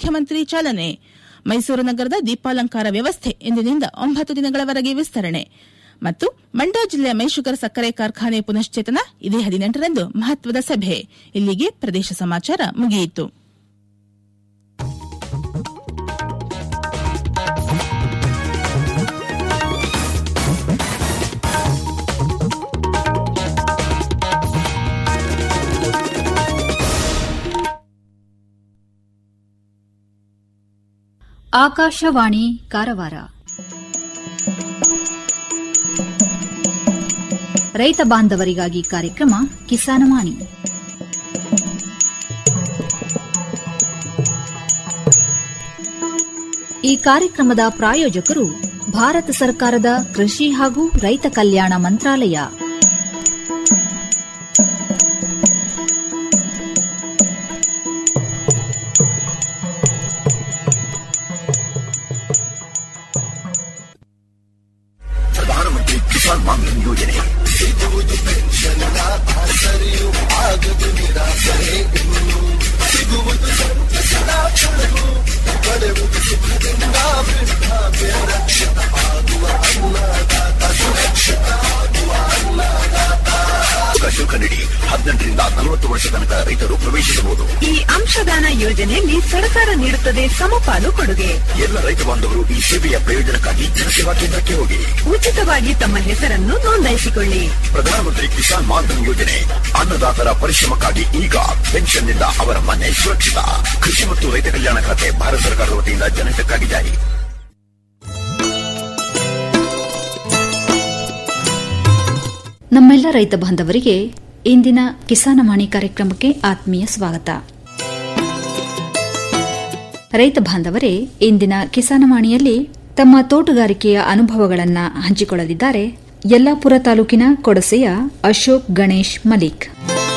ಮುಖ್ಯಮಂತ್ರಿ ಚಾಲನೆ ಮೈಸೂರು ನಗರದ ದೀಪಾಲಂಕಾರ ವ್ಯವಸ್ಥೆ ಇಂದಿನಿಂದ ಒಂಬತ್ತು ದಿನಗಳವರೆಗೆ ವಿಸ್ತರಣೆ ಮತ್ತು ಮಂಡ್ಯ ಜಿಲ್ಲೆಯ ಮೈಶುಗರ್ ಸಕ್ಕರೆ ಕಾರ್ಖಾನೆ ಪುನಶ್ಚೇತನ ಇದೇ ಹದಿನೆಂಟರಂದು ಮಹತ್ವದ ಸಭೆ ಇಲ್ಲಿಗೆ ಪ್ರದೇಶ ಸಮಾಚಾರ ಮುಗಿಯಿತು ಆಕಾಶವಾಣಿ ಕಾರವಾರ ರೈತ ಬಾಂಧವರಿಗಾಗಿ ಕಾರ್ಯಕ್ರಮ ಕಿಸಾನವಾಣಿ ಈ ಕಾರ್ಯಕ್ರಮದ ಪ್ರಾಯೋಜಕರು ಭಾರತ ಸರ್ಕಾರದ ಕೃಷಿ ಹಾಗೂ ರೈತ ಕಲ್ಯಾಣ ಮಂತ್ರಾಲಯ ಪ್ರಧಾನಮಂತ್ರಿ ಕಿಸಾನ್ ಮಾನ್ಧನ್ ಯೋಜನೆ ಸಿಗುವುದು ಪೆನ್ಷನ್ನ ಆಸರೆಯು ಆಗದು ನಿರಾಸರೆ ಇನ್ನು ಸಿಗುವುದು ಸಂತಸದ ಕ್ಷಣವು ಪಡೆಯುವುದು ಸುಖದಿಂದ ವೃದ್ಧಾಪ್ಯ ರಕ್ಷಿತ ಆಗುವ ಅನ್ನದಾತ ಸುರಕ್ಷಿತ ಆಗುವ ಅನ್ನದಾತ ಶುಲ್ಕ ನೀಡಿ ಹದಿನೆಂಟರಿಂದ ನಲವತ್ತು ವರ್ಷ ತನಕ ರೈತರು ಪ್ರವೇಶಿಸಬಹುದು ಈ ಅಂಶದಾನ ಯೋಜನೆಯಲ್ಲಿ ಸರ್ಕಾರ ನೀಡುತ್ತದೆ ಸಮಪಾಲು ಕೊಡುಗೆ ಎಲ್ಲ ರೈತ ಬಾಂಧವರು ಈ ಸೇವೆಯ ಪ್ರಯೋಜನಕ್ಕಾಗಿ ಜನಸೇವಾ ಕೇಂದ್ರಕ್ಕೆ ಹೋಗಿ ಉಚಿತವಾಗಿ ತಮ್ಮ ಹೆಸರನ್ನು ನೋಂದಾಯಿಸಿಕೊಳ್ಳಿ ಪ್ರಧಾನಮಂತ್ರಿ ಕಿಸಾನ್ ಮಾನ್ಧನ್ ಯೋಜನೆ ಅನ್ನದಾತರ ಪರಿಶ್ರಮಕ್ಕಾಗಿ ಈಗ ಪೆನ್ಷನ್ನಿಂದ ಅವರ ಮನೆ ಸುರಕ್ಷಿತ ಕೃಷಿ ಮತ್ತು ರೈತ ಕಲ್ಯಾಣ ಖಾತೆ ಭಾರತ ಸರ್ಕಾರದ ವತಿಯಿಂದ ಜನಹಿತಕ್ಕಾಗಿ ಜಾರಿ ನಮ್ಮೆಲ್ಲ ರೈತ ಬಾಂಧವರಿಗೆ ಇಂದಿನ ಕಿಸಾನವಾಣಿ ಕಾರ್ಯಕ್ರಮಕ್ಕೆ ಆತ್ಮೀಯ ಸ್ವಾಗತ ರೈತ ಬಾಂಧವರೇ ಇಂದಿನ ಕಿಸಾನವಾಣಿಯಲ್ಲಿ ತಮ್ಮ ತೋಟಗಾರಿಕೆಯ ಅನುಭವಗಳನ್ನು ಹಂಚಿಕೊಳ್ಳಲಿದ್ದಾರೆ ಯಲ್ಲಾಪುರ ತಾಲೂಕಿನ ಕೊಡಸೆಯ ಅಶೋಕ್ ಗಣೇಶ್ ಮಲಿಕ್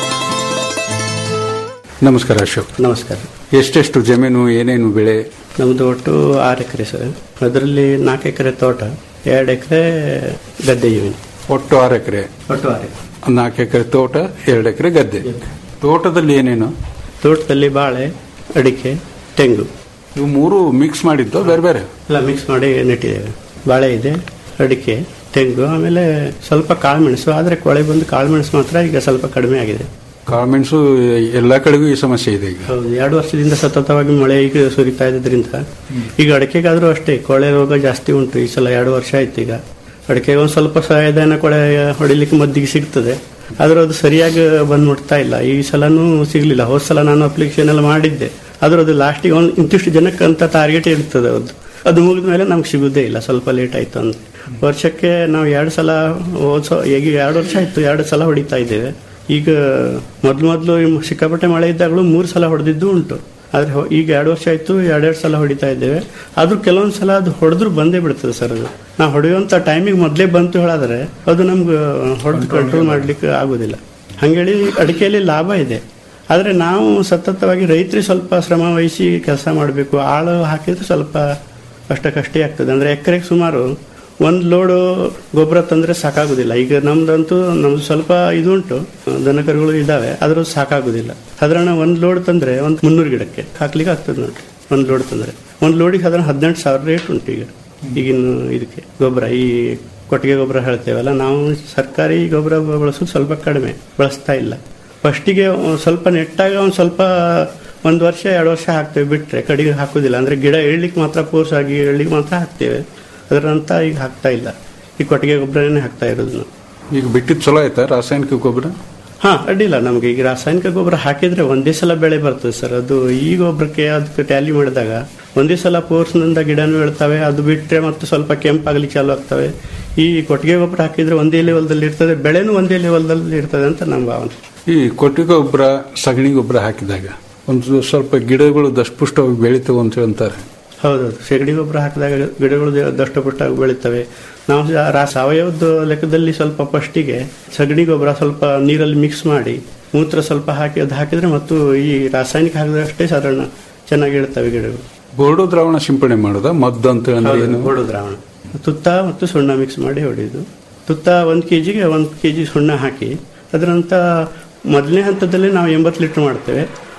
ನಮಸ್ಕಾರ ಅಶೋಕ್ ನಮಸ್ಕಾರ ಎಷ್ಟೆಷ್ಟು ಜಮೀನು ಏನೇನು ಬೆಳೆ ನಮ್ಮದು ಒಟ್ಟು ಆರು ಎಕರೆ ಸರ್ ಅದರಲ್ಲಿ ನಾಲ್ಕು ಎಕರೆ ತೋಟ ಎರಡು ಎಕರೆ ಗದ್ದೆ ಜಮೀನು ಒಟ್ಟು ಆರು ಎಕರೆ ಒಟ್ಟು ಆರು ಎಕರೆ ನಾಲ್ಕು ಎಕರೆ ತೋಟ ಎರಡು ಎಕರೆ ಗದ್ದೆ ತೋಟದಲ್ಲಿ ಏನೇನು ತೋಟದಲ್ಲಿ ಬಾಳೆ ಅಡಿಕೆ ತೆಂಗು ಇವು ಮೂರು ಮಿಕ್ಸ್ ಮಾಡಿದ್ದು ಬೇರೆ ಬೇರೆ ಎಲ್ಲ ಮಿಕ್ಸ್ ಮಾಡಿ ನೆಟ್ಟಿದ್ದೇವೆ ಬಾಳೆ ಇದೆ ಅಡಿಕೆ ತೆಂಗು ಆಮೇಲೆ ಸ್ವಲ್ಪ ಕಾಳುಮೆಣಸು ಆದರೆ ಕೊಳೆ ಬಂದು ಕಾಳುಮೆಣಸು ಮಾತ್ರ ಈಗ ಸ್ವಲ್ಪ ಕಡಿಮೆ ಆಗಿದೆ ಕಾಳುಮೆಣಸು ಎಲ್ಲ ಕಡೆಗೂ ಈ ಸಮಸ್ಯೆ ಇದೆ ಈಗ ಹೌದು ಎರಡು ವರ್ಷದಿಂದ ಸತತವಾಗಿ ಮಳೆ ಈಗ ಸುರಿತಾ ಇದ್ರಿಂದ ಈಗ ಅಡಿಕೆಗಾದ್ರೂ ಅಷ್ಟೇ ಕೊಳೆ ರೋಗ ಜಾಸ್ತಿ ಉಂಟು ಈ ಸಲ ಎರಡು ವರ್ಷ ಆಯ್ತು ಈಗ ಅಡಿಕೆಗೆ ಒಂದು ಸ್ವಲ್ಪ ಸಹಾಯಧನ ಕೊಳೆ ಹೊಡಿಲಿಕ್ಕೆ ಮದ್ದಿಗೆ ಸಿಗ್ತದೆ ಆದ್ರೆ ಅದು ಸರಿಯಾಗಿ ಬಂದು ಮುಟ್ತಾ ಇಲ್ಲ ಈ ಸಲನೂ ಸಿಗ್ಲಿಲ್ಲ ಹೋದ ಸಲ ನಾನು ಅಪ್ಲಿಕೇಶನ್ ಎಲ್ಲ ಮಾಡಿದ್ದೆ ಆದ್ರೆ ಅದು ಲಾಸ್ಟಿಗೆ ಒಂದು ಇಂತಿಷ್ಟು ಜನಕ್ಕೆ ಅಂತ ಟಾರ್ಗೆಟ್ ಇರ್ತದೆ ಅದು ಅದು ಮುಗಿದ ಮೇಲೆ ನಮ್ಗೆ ಸಿಗುದೇ ಇಲ್ಲ ಸ್ವಲ್ಪ ಲೇಟ್ ಆಯ್ತು ಅಂದ್ರೆ ವರ್ಷಕ್ಕೆ ನಾವು ಎರಡು ಸಲ ಹೋದ ಈಗ ಎರಡು ವರ್ಷ ಆಯ್ತು ಎರಡು ಸಲ ಹೊಡಿತಾ ಇದ್ದೇವೆ ಈಗ ಮೊದ್ಲು ಮೊದಲು ಸಿಕ್ಕಾಪಟ್ಟೆ ಮಳೆ ಇದ್ದಾಗಲೂ ಮೂರು ಸಲ ಹೊಡೆದಿದ್ದು ಉಂಟು ಆದ್ರೆ ಹೊ- ಈಗ ಎರಡು ವರ್ಷ ಆಯ್ತು ಎರಡೆರಡು ಸಲ ಹೊಡಿತಾ ಇದ್ದೇವೆ ಆದ್ರೂ ಕೆಲವೊಂದು ಸಲ ಅದು ಹೊಡೆದ್ರು ಬಂದೇ ಬಿಡ್ತದೆ ಸರ್ ಅದು ನಾವು ಹೊಡೆಯುವಂತ ಟೈಮಿಗೆ ಮೊದಲೇ ಬಂತು ಹೇಳಿದ್ರೆ ಅದು ನಮ್ಗೆ ಹೊಡೆದು ಕಂಟ್ರೋಲ್ ಮಾಡ್ಲಿಕ್ಕೆ ಆಗುದಿಲ್ಲ ಹಂಗೇಳಿ ಅಡಿಕೆಯಲ್ಲಿ ಲಾಭ ಇದೆ ಆದ್ರೆ ನಾವು ಸತತವಾಗಿ ರೈತರಿಗೆ ಸ್ವಲ್ಪ ಶ್ರಮ ವಹಿಸಿ ಕೆಲಸ ಮಾಡಬೇಕು ಆಳು ಹಾಕಿದ್ರೆ ಸ್ವಲ್ಪ ಅಷ್ಟಕ್ಕಷ್ಟೇ ಆಗ್ತದೆ ಅಂದ್ರೆ ಎಕರೆಗೆ ಸುಮಾರು ಒಂದು ಲೋಡು ಗೊಬ್ಬರ ತಂದ್ರೆ ಸಾಕಾಗುದಿಲ್ಲ ಈಗ ನಮ್ದಂತೂ ನಮ್ದು ಸ್ವಲ್ಪ ಇದು ಉಂಟು ದನಕರುಗಳು ಇದಾವೆ ಆದ್ರೂ ಸಾಕಾಗುದಿಲ್ಲ ಸಾಧಾರಣ ಒಂದು ಲೋಡ್ ತಂದ್ರೆ ಒಂದು ಮುನ್ನೂರು ಗಿಡಕ್ಕೆ ಹಾಕ್ಲಿಕ್ಕೆ ಆಗ್ತದೆ ನೋಡ್ರಿ ಒಂದು ಲೋಡ್ ತಂದ್ರೆ ಒಂದು ಲೋಡಿಗೆ ಸಾಧಾರಣ ಹದಿನೆಂಟು ಸಾವಿರ ರೇಟ್ ಉಂಟು ಈಗ ಈಗಿನ ಇದಕ್ಕೆ ಗೊಬ್ಬರ ಈ ಕೊಟ್ಟಿಗೆ ಗೊಬ್ಬರ ಹೇಳ್ತೇವಲ್ಲ ನಾವು ಸರ್ಕಾರಿ ಗೊಬ್ಬರ ಬಳಸೋದು ಸ್ವಲ್ಪ ಕಡಿಮೆ ಬಳಸ್ತಾ ಇಲ್ಲ ಫಸ್ಟಿಗೆ ಒಂದ್ ಸ್ವಲ್ಪ ನೆಟ್ಟಾಗ ಒಂದು ಸ್ವಲ್ಪ ಒಂದು ವರ್ಷ ಎರಡು ವರ್ಷ ಹಾಕ್ತೇವೆ ಬಿಟ್ರೆ ಕಡೆಗೆ ಹಾಕುದಿಲ್ಲ ಅಂದ್ರೆ ಗಿಡ ಏಳ್ಲಿಕ್ಕೆ ಮಾತ್ರ ಫೋರ್ಸ್ ಆಗಿ ಏಳ್ಲಿಕ್ಕೆ ಮಾತ್ರ ಹಾಕ್ತೇವೆ ಅದರಂತ ಈಗ ಹಾಕ್ತಾ ಇಲ್ಲ ಈ ಕೊಟ್ಟಿಗೆ ಗೊಬ್ಬರನೇ ಹಾಕ್ತಾ ಇರೋದು ನಾವು ಈಗ ಬಿಟ್ಟಿದ್ದು ಚಲೋ ಆಯ್ತಾ ರಾಸಾಯನಿಕ ಗೊಬ್ಬರ ಹಾ ಅಡ್ಡಿಲ್ಲ ನಮ್ಗೆ ಈಗ ರಾಸಾಯನಿಕ ಗೊಬ್ಬರ ಹಾಕಿದ್ರೆ ಒಂದೇ ಸಲ ಬೆಳೆ ಬರ್ತದೆ ಸರ್ ಅದು ಈ ಗೊಬ್ಬರಕ್ಕೆ ಅದಕ್ಕೆ ಟ್ಯಾಲಿ ಮಾಡಿದಾಗ ಒಂದೇ ಸಲ ಫೋರ್ಸ್ನಿಂದ ಗಿಡನೂ ಬೆಳ್ತವೆ ಅದು ಬಿಟ್ರೆ ಮತ್ತೆ ಸ್ವಲ್ಪ ಕೆಂಪಾಗ್ಲಿಕ್ಕೆ ಚಾಲು ಆಗ್ತವೆ ಈ ಕೊಟ್ಟಿಗೆ ಗೊಬ್ಬರ ಹಾಕಿದ್ರೆ ಒಂದೇ ಲೆವೆಲ್ದಲ್ಲಿ ಇರ್ತದೆ ಬೆಳೆನೂ ಒಂದೇ ಲೆವೆಲ್ದಲ್ಲಿ ಇರ್ತದೆ ಅಂತ ನಮ್ಮ ಭಾವನೆ ಈ ಕೊಟ್ಟಿಗೆ ಗೊಬ್ಬರ ಸಗಣಿ ಗೊಬ್ಬರ ಹಾಕಿದಾಗ ಒಂದು ಸ್ವಲ್ಪ ಗಿಡಗಳು ದಷ್ಟಪುಷ್ಟವಾಗಿ ಬೆಳಿತವೆ ಅಂತ ಅಂತಾರೆ ಹೌದೌದು ಸೆಗಣಿ ಗೊಬ್ಬರ ಹಾಕಿದಾಗ ಗಿಡಗಳು ದ- ದಷ್ಟಪುಷ್ಟಾಗಿ ಬೆಳೀತವೆ ನಾವು ಸ- ರಾ- ಸಾವಯವದ ಲೆಕ್ಕದಲ್ಲಿ ಸ್ವಲ್ಪ ಫಸ್ಟಿಗೆ ಸಗಣಿ ಗೊಬ್ಬರ ಸ್ವಲ್ಪ ನೀರಲ್ಲಿ ಮಿಕ್ಸ್ ಮಾಡಿ ಮೂತ್ರ ಸ್ವಲ್ಪ ಹಾಕಿ ಅದು ಹಾಕಿದ್ರೆ ಮತ್ತು ಈ ರಾಸಾಯನಿಕ ಹಾಕಿದ್ರೆ ಅಷ್ಟೇ ಸಾಧಾರಣ ಚೆನ್ನಾಗಿ ಇರ್ತವೆ ಗಿಡಗಳು ಬೋರ್ಡೋ ದ್ರಾವಣ ಸಿಂಪಡಣೆ ಮಾಡೋದ ಮದ್ದು ಅಂತ ಅಂದ್ರೆ ಏನು ಗೋಡು ದ್ರಾವಣ ತುತ್ತ ಮತ್ತು ಸುಣ್ಣ ಮಿಕ್ಸ್ ಮಾಡಿ ಹೊಡೆಯುದು ತುತ್ತ ಒಂದು ಕೆಜಿಗೆ ಒಂದು ಕೆಜಿ ಸುಣ್ಣ ಹಾಕಿ ಅದರಂತ ಮೊದಲನೇ ಹಂತದಲ್ಲಿ ನಾವು ಎಂಬತ್ತು ಲೀಟರ್ ಮಾಡ್ತೇವೆ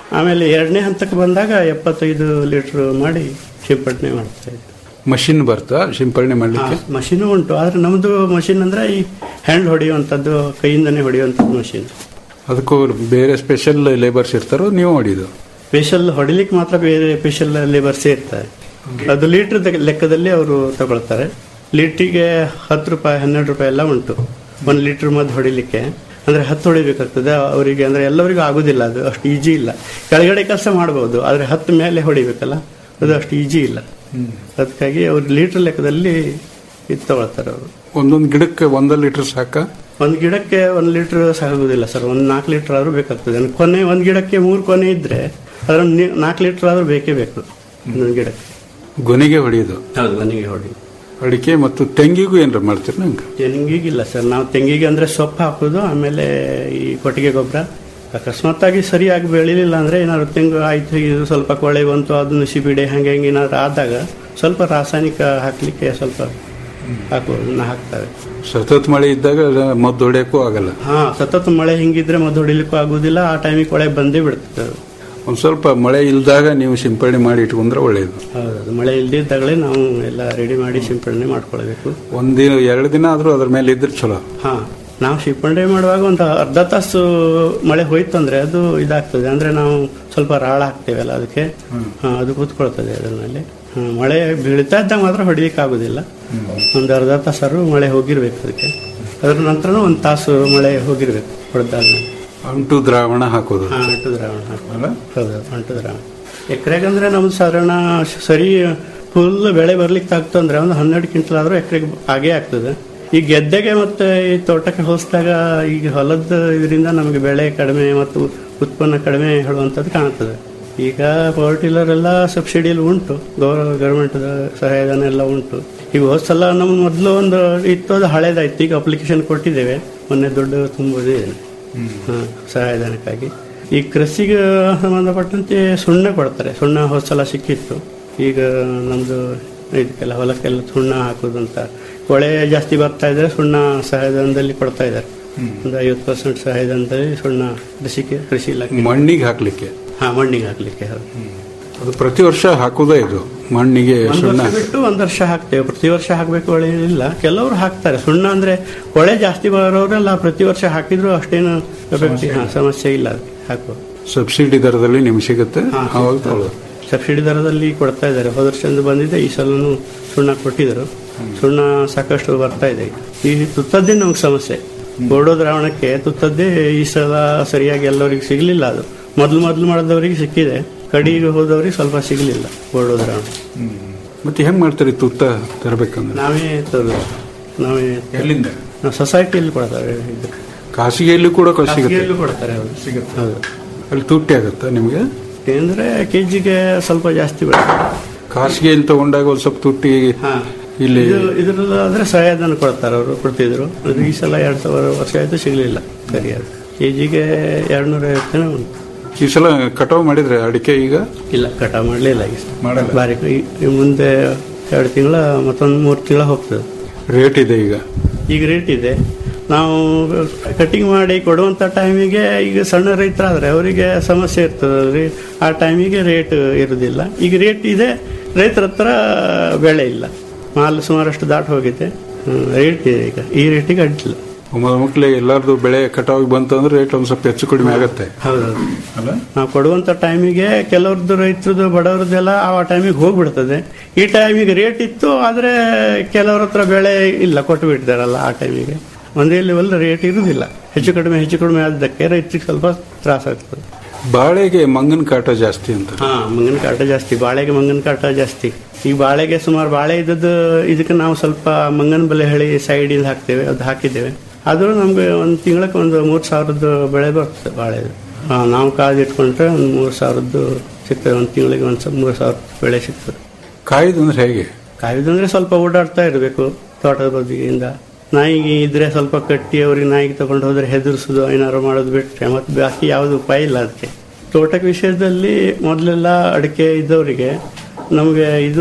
ಆಮೇಲೆ ಎರಡನೇ ಹಂತಕ್ಕೆ ಬಂದಾಗ ಎಪ್ಪತ್ತೈದು ಲೀಟರ್ ಮಾಡಿ ಸಿಂಪಡಣೆ ಮಾಡ್ತಾ ಇದ್ವಿ ಮಷಿನ್ ಬರ್ತಾ ಸಿಂಪರಣೆ ಮಾಡ್ಲಿಕ್ಕೆ ಮಷೀನು ಉಂಟು ಆದ್ರೆ ನಮ್ದು ಮಷಿನ್ ಅಂದ್ರೆ ಈ ಹ್ಯಾಂಡ್ ಹೊಡೆಯುವಂಥದ್ದು ಕೈಯಿಂದನೇ ಹೊಡೆಯುವಂಥದ್ದು ಮಷಿನ್ ಅದಕ್ಕೂ ಬೇರೆ ಸ್ಪೆಷಲ್ ಲೇಬರ್ಸ್ ಇರ್ತಾರೋ ನೀವು ಹೊಡಿದು ಸ್ಪೆಷಲ್ ಹೊಡಿಲಿಕ್ಕೆ ಮಾತ್ರ ಬೇರೆ ಸ್ಪೆಷಲ್ ಲೇಬರ್ಸ್ ಇರ್ತಾರೆ ಅದು ಲೀಟರ್ ಲೆಕ್ಕದಲ್ಲಿ ಅವರು ತಗೊಳ್ತಾರೆ ಲೀಟ್ರಿಗೆ ಹತ್ತು ರೂಪಾಯಿ ಹನ್ನೆರಡು ರೂಪಾಯಿ ಎಲ್ಲ ಉಂಟು ಒಂದು ಲೀಟರ್ ಮದ್ದು ಹೊಡಿಲಿಕ್ಕೆ ಅಂದ್ರೆ ಹತ್ತು ಹೊಡಿಬೇಕಾಗ್ತದೆ ಅವರಿಗೆ ಅಂದ್ರೆ ಎಲ್ಲರಿಗೂ ಆಗುದಿಲ್ಲ ಅದು ಅಷ್ಟು ಈಜಿ ಇಲ್ಲ ಕೆಳಗಡೆ ಕೆಲಸ ಮಾಡಬಹುದು ಆದ್ರೆ ಹತ್ತು ಮೇಲೆ ಹೊಡಿಬೇಕಲ್ಲ ಅದು ಅಷ್ಟು ಈಜಿ ಇಲ್ಲ ಅದಕ್ಕಾಗಿ ಅವ್ರು ಲೀಟರ್ ಲೆಕ್ಕದಲ್ಲಿ ಇದು ತಗೊಳ್ತಾರೆ ಅವರು ಒಂದೊಂದು ಗಿಡಕ್ಕೆ ಒಂದ ಲೀಟರ್ ಸಾಕ ಒಂದು ಗಿಡಕ್ಕೆ ಒಂದು ಲೀಟರ್ ಸಾಗುದಿಲ್ಲ ಸರ್ ಒಂದು ನಾಲ್ಕು ಲೀಟರ್ ಆದ್ರೂ ಬೇಕಾಗ್ತದೆ ಅಂದ್ರೆ ಕೊನೆ ಒಂದು ಗಿಡಕ್ಕೆ ಮೂರು ಕೊನೆ ಇದ್ರೆ ಅದ್ರ ನಾಲ್ಕು ಲೀಟರ್ ಆದ್ರೂ ಬೇಕೇ ಬೇಕು ಒಂದೊಂದು ಗಿಡಕ್ಕೆ ಗೊನೆಗೆ ಹೊಡೆಯೋದು ಹೌದು ಮನೆಗೆ ಹೊಡಿ ಅಡಿಕೆ ಮತ್ತು ತೆಂಗಿಗೂ ಏನಾರ ಮಾಡ್ತೀರಿ ನಂಗೆ ತೆಂಗಿಗಿಲ್ಲ ಸರ್ ನಾವು ತೆಂಗಿಗೆ ಅಂದ್ರೆ ಸೊಪ್ಪು ಹಾಕೋದು ಆಮೇಲೆ ಈ ಕೊಟ್ಟಿಗೆ ಗೊಬ್ಬರ ಅಕಸ್ಮಾತ್ತಾಗಿ ಸರಿಯಾಗಿ ಬೆಳಿಲಿಲ್ಲ ಅಂದ್ರೆ ಏನಾದ್ರು ತೆಂಗು ಆಯ್ತು ಇದು ಸ್ವಲ್ಪ ಕೊಳೆ ಬಂತು ಅದನ್ನು ಸಿಬಿಡೆ ಹಂಗೆ ಹಿಂಗೆ ಏನಾದ್ರು ಆದಾಗ ಸ್ವಲ್ಪ ರಾಸಾಯನಿಕ ಹಾಕ್ಲಿಕ್ಕೆ ಸ್ವಲ್ಪ ಹಾಕೋದನ್ನ ಹಾಕ್ತಾರೆ ಸತತ ಮಳೆ ಇದ್ದಾಗ ಮದ್ದು ಹೊಡೆಯಕ್ಕೂ ಆಗಲ್ಲ ಹಾ ಸತತ ಮಳೆ ಹಿಂಗಿದ್ರೆ ಮದ್ದು ಹೊಡಿಲಿಕ್ಕೂ ಆಗುದಿಲ್ಲ ಆ ಟೈಮಿಗೆ ಕೊಳೆ ಬಂದೇ ಬಿಡ್ತದೆ ಅದು. ಒಂದ್ ಸ್ವಲ್ಪ ಮಳೆ ಇಲ್ದಾಗ ನೀವು ಸಿಂಪರಣೆ ಮಾಡಿ ಇಟ್ಕೊಂಡ್ರೆ ಒಳ್ಳೇದು ಹೌದು ಮಳೆ ಇಲ್ದಿದ್ದಾಗಲೇ ನಾವು ಎಲ್ಲ ರೆಡಿ ಮಾಡಿ ಸಿಂಪಡಣೆ ಮಾಡ್ಕೊಳ್ಬೇಕು ಒಂದಿನ ಎರಡು ದಿನ ಆದ್ರೂ ಅದ್ರ ಮೇಲೆ ಇದ್ರೆ ಚಲೋ ಹಾ ನಾವು ಸಿಂಪಡಣೆ ಮಾಡುವಾಗ ಒಂದು ಅರ್ಧ ತಾಸು ಮಳೆ ಹೋಯ್ತು ಅಂದ್ರೆ ಅದು ಇದಾಗ್ತದೆ ಅಂದ್ರೆ ನಾವು ಸ್ವಲ್ಪ ರಾಳ ಹಾಕ್ತೇವಲ್ಲ ಅದಕ್ಕೆ ಹಾ, ಅದು ಕೂತ್ಕೊಳ್ತದೆ ಅದರಲ್ಲಿ ಹಾ, ಮಳೆ ಬೀಳ್ತಾ ಇದ್ದಾಗ ಮಾತ್ರ ಹೊಡಿಲಿಕ್ಕೆ ಆಗುದಿಲ್ಲ ಒಂದು ಅರ್ಧ ತಾಸಾರು ಮಳೆ ಹೋಗಿರ್ಬೇಕು ಅದಕ್ಕೆ ಅದ್ರ ನಂತರ ಒಂದು ತಾಸು ಮಳೆ ಹೋಗಿರ್ಬೇಕು ಹೊಡೆದಾದ್ಮೇಲೆ ಅಂಟು ದ್ರಾವಣ ಹಾಕೋದು ಹಾ ಅಂಟು ದ್ರಾವಣ ಹಾಕ್ಬೇಕು. ಅಲ್ಲ ಹೌದು ಅಂಟು ದ್ರಾವಣ ಎಕರೆಗಂದ್ರೆ ನಮ್ದು ಸಾಧಾರಣ ಶ- ಸರಿ ಫುಲ್ ಬೆಳೆ ಬರ್ಲಿಕ್ಕೆ ಆಗ್ತು ಅಂದ್ರೆ ಒಂದು ಹನ್ನೆರಡು ಕ್ವಿಂಟಲ್ ಆದ್ರೂ ಎಕರೆಗೆ ಆಗೇ ಆಗ್ತದೆ ಈ ಗೆದ್ದೆಗೆ ಮತ್ತೆ ಈ ತೋಟಕ್ಕೆ ಹೋಲಿಸಿದಾಗ ಈಗ ಹೊಲದ ಇದರಿಂದ ನಮಗೆ ಬೆಳೆ ಕಡಿಮೆ ಮತ್ತು ಉತ್ಪನ್ನ ಕಡಿಮೆ ಹೇಳುವಂಥದ್ದು ಕಾಣ್ತದೆ ಈಗ ಪವರ್ ಟಿಲ್ಲರ್ ಎಲ್ಲ ಸಬ್ಸಿಡಿಯಲ್ಲಿ ಉಂಟು ಗೌರವ ಗೌರ್ಮೆಂಟ್ ಸಹಾಯಧನ ಎಲ್ಲ ಉಂಟು ಈಗ ಹೋದ ಸಲ ನಮ್ಮ ಮೊದಲು ಒಂದು ಇತ್ತು ಅದು ಹಳೇದಾಯ್ತು ಈಗ ಅಪ್ಲಿಕೇಶನ್ ಕೊಟ್ಟಿದ್ದೇವೆ ಮೊನ್ನೆ ದುಡ್ಡು ತುಂಬೋದಿದೆ ಹಾ, ಸಹಾಯಧನಕ್ಕಾಗಿ ಈ ಕೃಷಿಗೆ ಸಂಬಂಧಪಟ್ಟಂತೆ ಸುಣ್ಣ ಕೊಡ್ತಾರೆ ಸುಣ್ಣ ಹೋದ ಸಲ ಸಿಕ್ಕಿತ್ತು ಈಗ ನಮ್ದು ಇದಕ್ಕೆಲ್ಲ ಹೊಲಕ್ಕೆಲ್ಲ ಸುಣ್ಣ ಹಾಕೋದಂತ ಕೊಳೆ ಜಾಸ್ತಿ ಬರ್ತಾ ಇದ್ರೆ ಸುಣ್ಣ ಸಹಾಯಧನದಲ್ಲಿ ಕೊಡ್ತಾ ಇದ್ದಾರೆ ಒಂದು ಐವತ್ತು ಪರ್ಸೆಂಟ್ ಸಹಾಯಧನದಲ್ಲಿ ಸುಣ್ಣ ಕೃಷಿಗೆ ಕೃಷಿ ಇಲಾಖೆ ಮಣ್ಣಿಗೆ ಹಾಕ್ಲಿಕ್ಕೆ ಹಾ ಮಣ್ಣಿಗೆ ಹಾಕ್ಲಿಕ್ಕೆ ಹೌದು ಅದು ಪ್ರತಿ ವರ್ಷ ಹಾಕುದೇ ಇದು ಮಣ್ಣಿಗೆ ಒಂದು ಸುಣ್ಣ ವರ್ಷ ಬಿಟ್ಟು ಒಂದು ವರ್ಷ ಹಾಕ್ತೇವೆ ಪ್ರತಿ ವರ್ಷ ಹಾಕಬೇಕು ಒಳ್ಳೆಯದಿಲ್ಲ ಕೆಲವರು ಹಾಕ್ತಾರೆ ಸುಣ್ಣ ಅಂದ್ರೆ ಕೊಳೆ ಜಾಸ್ತಿ ಬರೋರೆಲ್ಲ ಪ್ರತಿ ವರ್ಷ ಹಾಕಿದ್ರು ಅಷ್ಟೇನು effect- ಹಾ, ಸಮಸ್ಯೆ ಇಲ್ಲ ಅದಕ್ಕೆ ಹಾಕುವ ಸಬ್ಸಿಡಿ ದರದಲ್ಲಿ ನಿಮ್ಗೆ ಸಿಗುತ್ತೆ ಹಾ, ಅವಾಗ ತಗೊಳ್ಳೋದು ಸಬ್ಸಿಡಿ ದರದಲ್ಲಿ ಕೊಡ್ತಾ ಇದ್ದಾರೆ ಹೋದ ವರ್ಷದಿಂದ ಬಂದಿದೆ ಈ ಸಲನು ಸುಣ್ಣ ಕೊಟ್ಟಿದ್ರು ಸುಣ್ಣ ಸಾಕಷ್ಟು ಬರ್ತಾ ಇದೆ ಈ ತುತ್ತದ್ದೇ ನಮ್ಗೆ ಸಮಸ್ಯೆ ಬೋರ್ಡೋ ದ್ರಾವಣಕ್ಕೆ ತುತ್ತದ್ದೇ ಈ ಸಲ ಸರಿಯಾಗಿ ಎಲ್ಲರಿಗೆ ಸಿಗ್ಲಿಲ್ಲ ಅದು ಮೊದಲು ಮೊದಲು ಮಾಡಿದವರಿಗೆ ಸಿಕ್ಕಿದೆ ಕಡಿಗೆ ಹೋದವರಿಗೆ ಸ್ವಲ್ಪ ಸಿಗ್ಲಿಲ್ಲ ಬೋರ್ಡೋ ದ್ರಾವಣ ಮತ್ತೆ ಹೆಂಗ್ ಮಾಡ್ತೀರಿ ತುತ್ತ ತರಬೇಕಂದ್ರೆ ನಾವೇ ತರೋದು ನಾವೇ ಎಲ್ಲಿಂದ ನಾವು ಸೊಸೈಟಿಯಲ್ಲಿ ಕೊಡ್ತಾರೆ ಇದು ಖಾಸಗಿಯಲ್ಲಿ ಕೂಡ ಕ- ಸಿಗುತ್ತೆ ಖಾಸಗಿಯಲ್ಲೂ ಕೊಡ್ತಾರೆ ಹೌದು ಸಿಗುತ್ತೆ ಹೌದು ಅಲ್ಲಿ ತುಟ್ಟಿ ಆಗುತ್ತಾ ನಿಮ್ಗೆ ಅಂದ್ರೆ ಕೆಜಿಗೆ ಸ್ವಲ್ಪ ಜಾಸ್ತಿ ಬರ್ತದೆ ಖಾಸಗಿಯಲ್ಲಿ ತಗೊಂಡಾಗ ಒಂದ್ ಸ್ವಲ್ಪ ತುಟ್ಟಿ ಹಾ. ಇಲ್ಲಿ ಇದು- ಇದ್ರಲ್ಲ ಆದ್ರೆ ಸಹಾಯಧನ ಕೊಡ್ತಾರೆ ಅವರು ಕೊಡ್ತಿದ್ರು ಅದು ಈ ಸಲ ಎರಡ್ ಸಾವಿರ ವರ್ಷ ಆಯ್ತು ಸಿಗ್ಲಿಲ್ಲ ಸರಿಯಾದ ಕೆಜಿಗೆ ಎರಡ್ ನೂರ ಐವತ್ತನೇ ಉಂಟು ಈ ಸಲ ಕಟಾವ್ ಮಾಡಿದ್ರೆ ಅಡಿಕೆ ಈಗ ಇಲ್ಲ ಕಟಾವ್ ಮಾಡ್ಲಿಲ್ಲ ಈ ಸಲ. ಮಾಡಲ್ಲ. ಬಾರಿ ಈ- ಈ ಮುಂದೆ ಎರಡು ತಿಂಗಳ ಮತ್ತೊಂದು ಮೂರು ತಿಂಗಳ ಹೋಗ್ತದೆ ರೇಟ್ ಇದೆ ಈಗ ಈಗ ರೇಟ್ ಇದೆ ನಾವು ಕಟಿಂಗ್ ಮಾಡಿ ಕೊಡುವಂತ ಟೈಮಿಗೆ ಈಗ ಸಣ್ಣ ರೈತರಾದ್ರೆ ಅವರಿಗೆ ಸಮಸ್ಯೆ ಇರ್ತದೆ ಆ ಟೈಮಿಗೆ ರೇಟ್ ಇರುವುದಿಲ್ಲ ಈಗ ರೇಟ್ ಇದೆ ರೈತರ ಹತ್ರ ಬೆಳೆ ಇಲ್ಲ ಮಾಲ್ ಸುಮಾರಷ್ಟು ದಾಟ್ ಹೋಗಿದೆ ಹ್ಮ್, ರೇಟ್ ಇದೆ ಈಗ ಈ ರೇಟಿಗೆ ಅಡ್ಡಿಲ್ಲ ಮಕ್ಕಳಿಗೆ ಎಲ್ಲಾರ್ದು ಬೆಳೆ ಕಟಾವ್ ಬಂತು ಅಂದ್ರೆ ರೇಟ್ ಒಂದ್ ಸ್ವಲ್ಪ ಹೆಚ್ಚು ಕಡಿಮೆ ಆಗತ್ತೆ ಹೌದೌದು ಅಲ್ಲ ನಾವು ಕೊಡುವಂತ ಟೈಮಿಗೆ ಕೆಲವ್ರದ್ದು ರೈತರದ್ದು ಬಡವ್ರದ್ದೆಲ್ಲ ಆ ಟೈಮಿಗೆ ಹೋಗ್ಬಿಡ್ತದೆ ಈ ಟೈಮಿಗೆ ರೇಟ್ ಇತ್ತು ಆದ್ರೆ ಕೆಲವ್ರ ಹತ್ರ ಬೆಳೆ ಇಲ್ಲ ಕೊಟ್ಟು ಬಿಡ್ತಾರಲ್ಲ ಆ ಟೈಮಿಗೆ ಒಂದೇ ಲೆವೆಲ್ ರೇಟ್ ಇರುವುದಿಲ್ಲ ಹೆಚ್ಚು ಕಡಿಮೆ ಹೆಚ್ಚು ಕಡಿಮೆ ಆದಕ್ಕೆ ರೈತರಿಗೆ ಸ್ವಲ್ಪ ತ್ರಾಸ ಆಗ್ತದೆ ಬಾಳೆಗೆ ಮಂಗನ ಕಾಟ ಜಾಸ್ತಿ ಅಂತ ಹಾ ಮಂಗನ ಕಾಟ ಜಾಸ್ತಿ ಬಾಳೆಗೆ ಮಂಗನ ಕಾಟ ಜಾಸ್ತಿ ಈಗ ಬಾಳೆಗೆ ಸುಮಾರು ಬಾಳೆ ಇದ್ದದ್ದು ಇದಕ್ಕೆ ನಾವು ಸ್ವಲ್ಪ ಮಂಗನ ಬಲೆ ಹೇಳಿ ಸೈಡ್ ಇಂದ ಹಾಕ್ತೇವೆ ಅದು ಹಾಕಿದ್ದೇವೆ ಆದ್ರೂ ನಮ್ಗೆ ಒಂದು ತಿಂಗಳಕ್ಕೆ ಒಂದು ಮೂರ್ ಸಾವಿರದ್ದು ಬೆಳೆ ಬರ್ತದೆ ಬಾಳೆ ಹಾ ನಾವು ಕಾದು ಇಟ್ಕೊಂಡ್ರೆ ಒಂದು ಮೂರ್ ಸಾವಿರದ್ದು ಸಿಗ್ತದೆ ಒಂದು ತಿಂಗಳಿಗೆ ಒಂದು ಸ್ವಲ್ಪ ಮೂರು ಸಾವಿರ ಬೆಳೆ ಸಿಗ್ತದೆ ಕಾಯ್ದು ಅಂದ್ರೆ ಹೇಗೆ ಕಾಯುದಂದ್ರೆ ಸ್ವಲ್ಪ ಓಡಾಡ್ತಾ ಇರಬೇಕು ತೋಟದ ಬದಿಯಿಂದ ನಾಯಿಗೆ ಇದ್ರೆ ಸ್ವಲ್ಪ ಕಟ್ಟಿ ಅವ್ರಿಗೆ ನಾಯಿಗೆ ತಗೊಂಡು ಹೋದ್ರೆ ಹೆದರ್ಸೋದು ಏನಾದ್ರು ಮಾಡೋದು ಬಿಟ್ರೆ ಮತ್ತೆ ಬಾಕಿ ಯಾವುದು ಉಪಾಯ ಇಲ್ಲ ಅದಕ್ಕೆ ತೋಟದ ವಿಷಯದಲ್ಲಿ ಮೊದಲೆಲ್ಲ ಅಡಿಕೆ ಇದ್ದವರಿಗೆ ನಮಗೆ ಇದು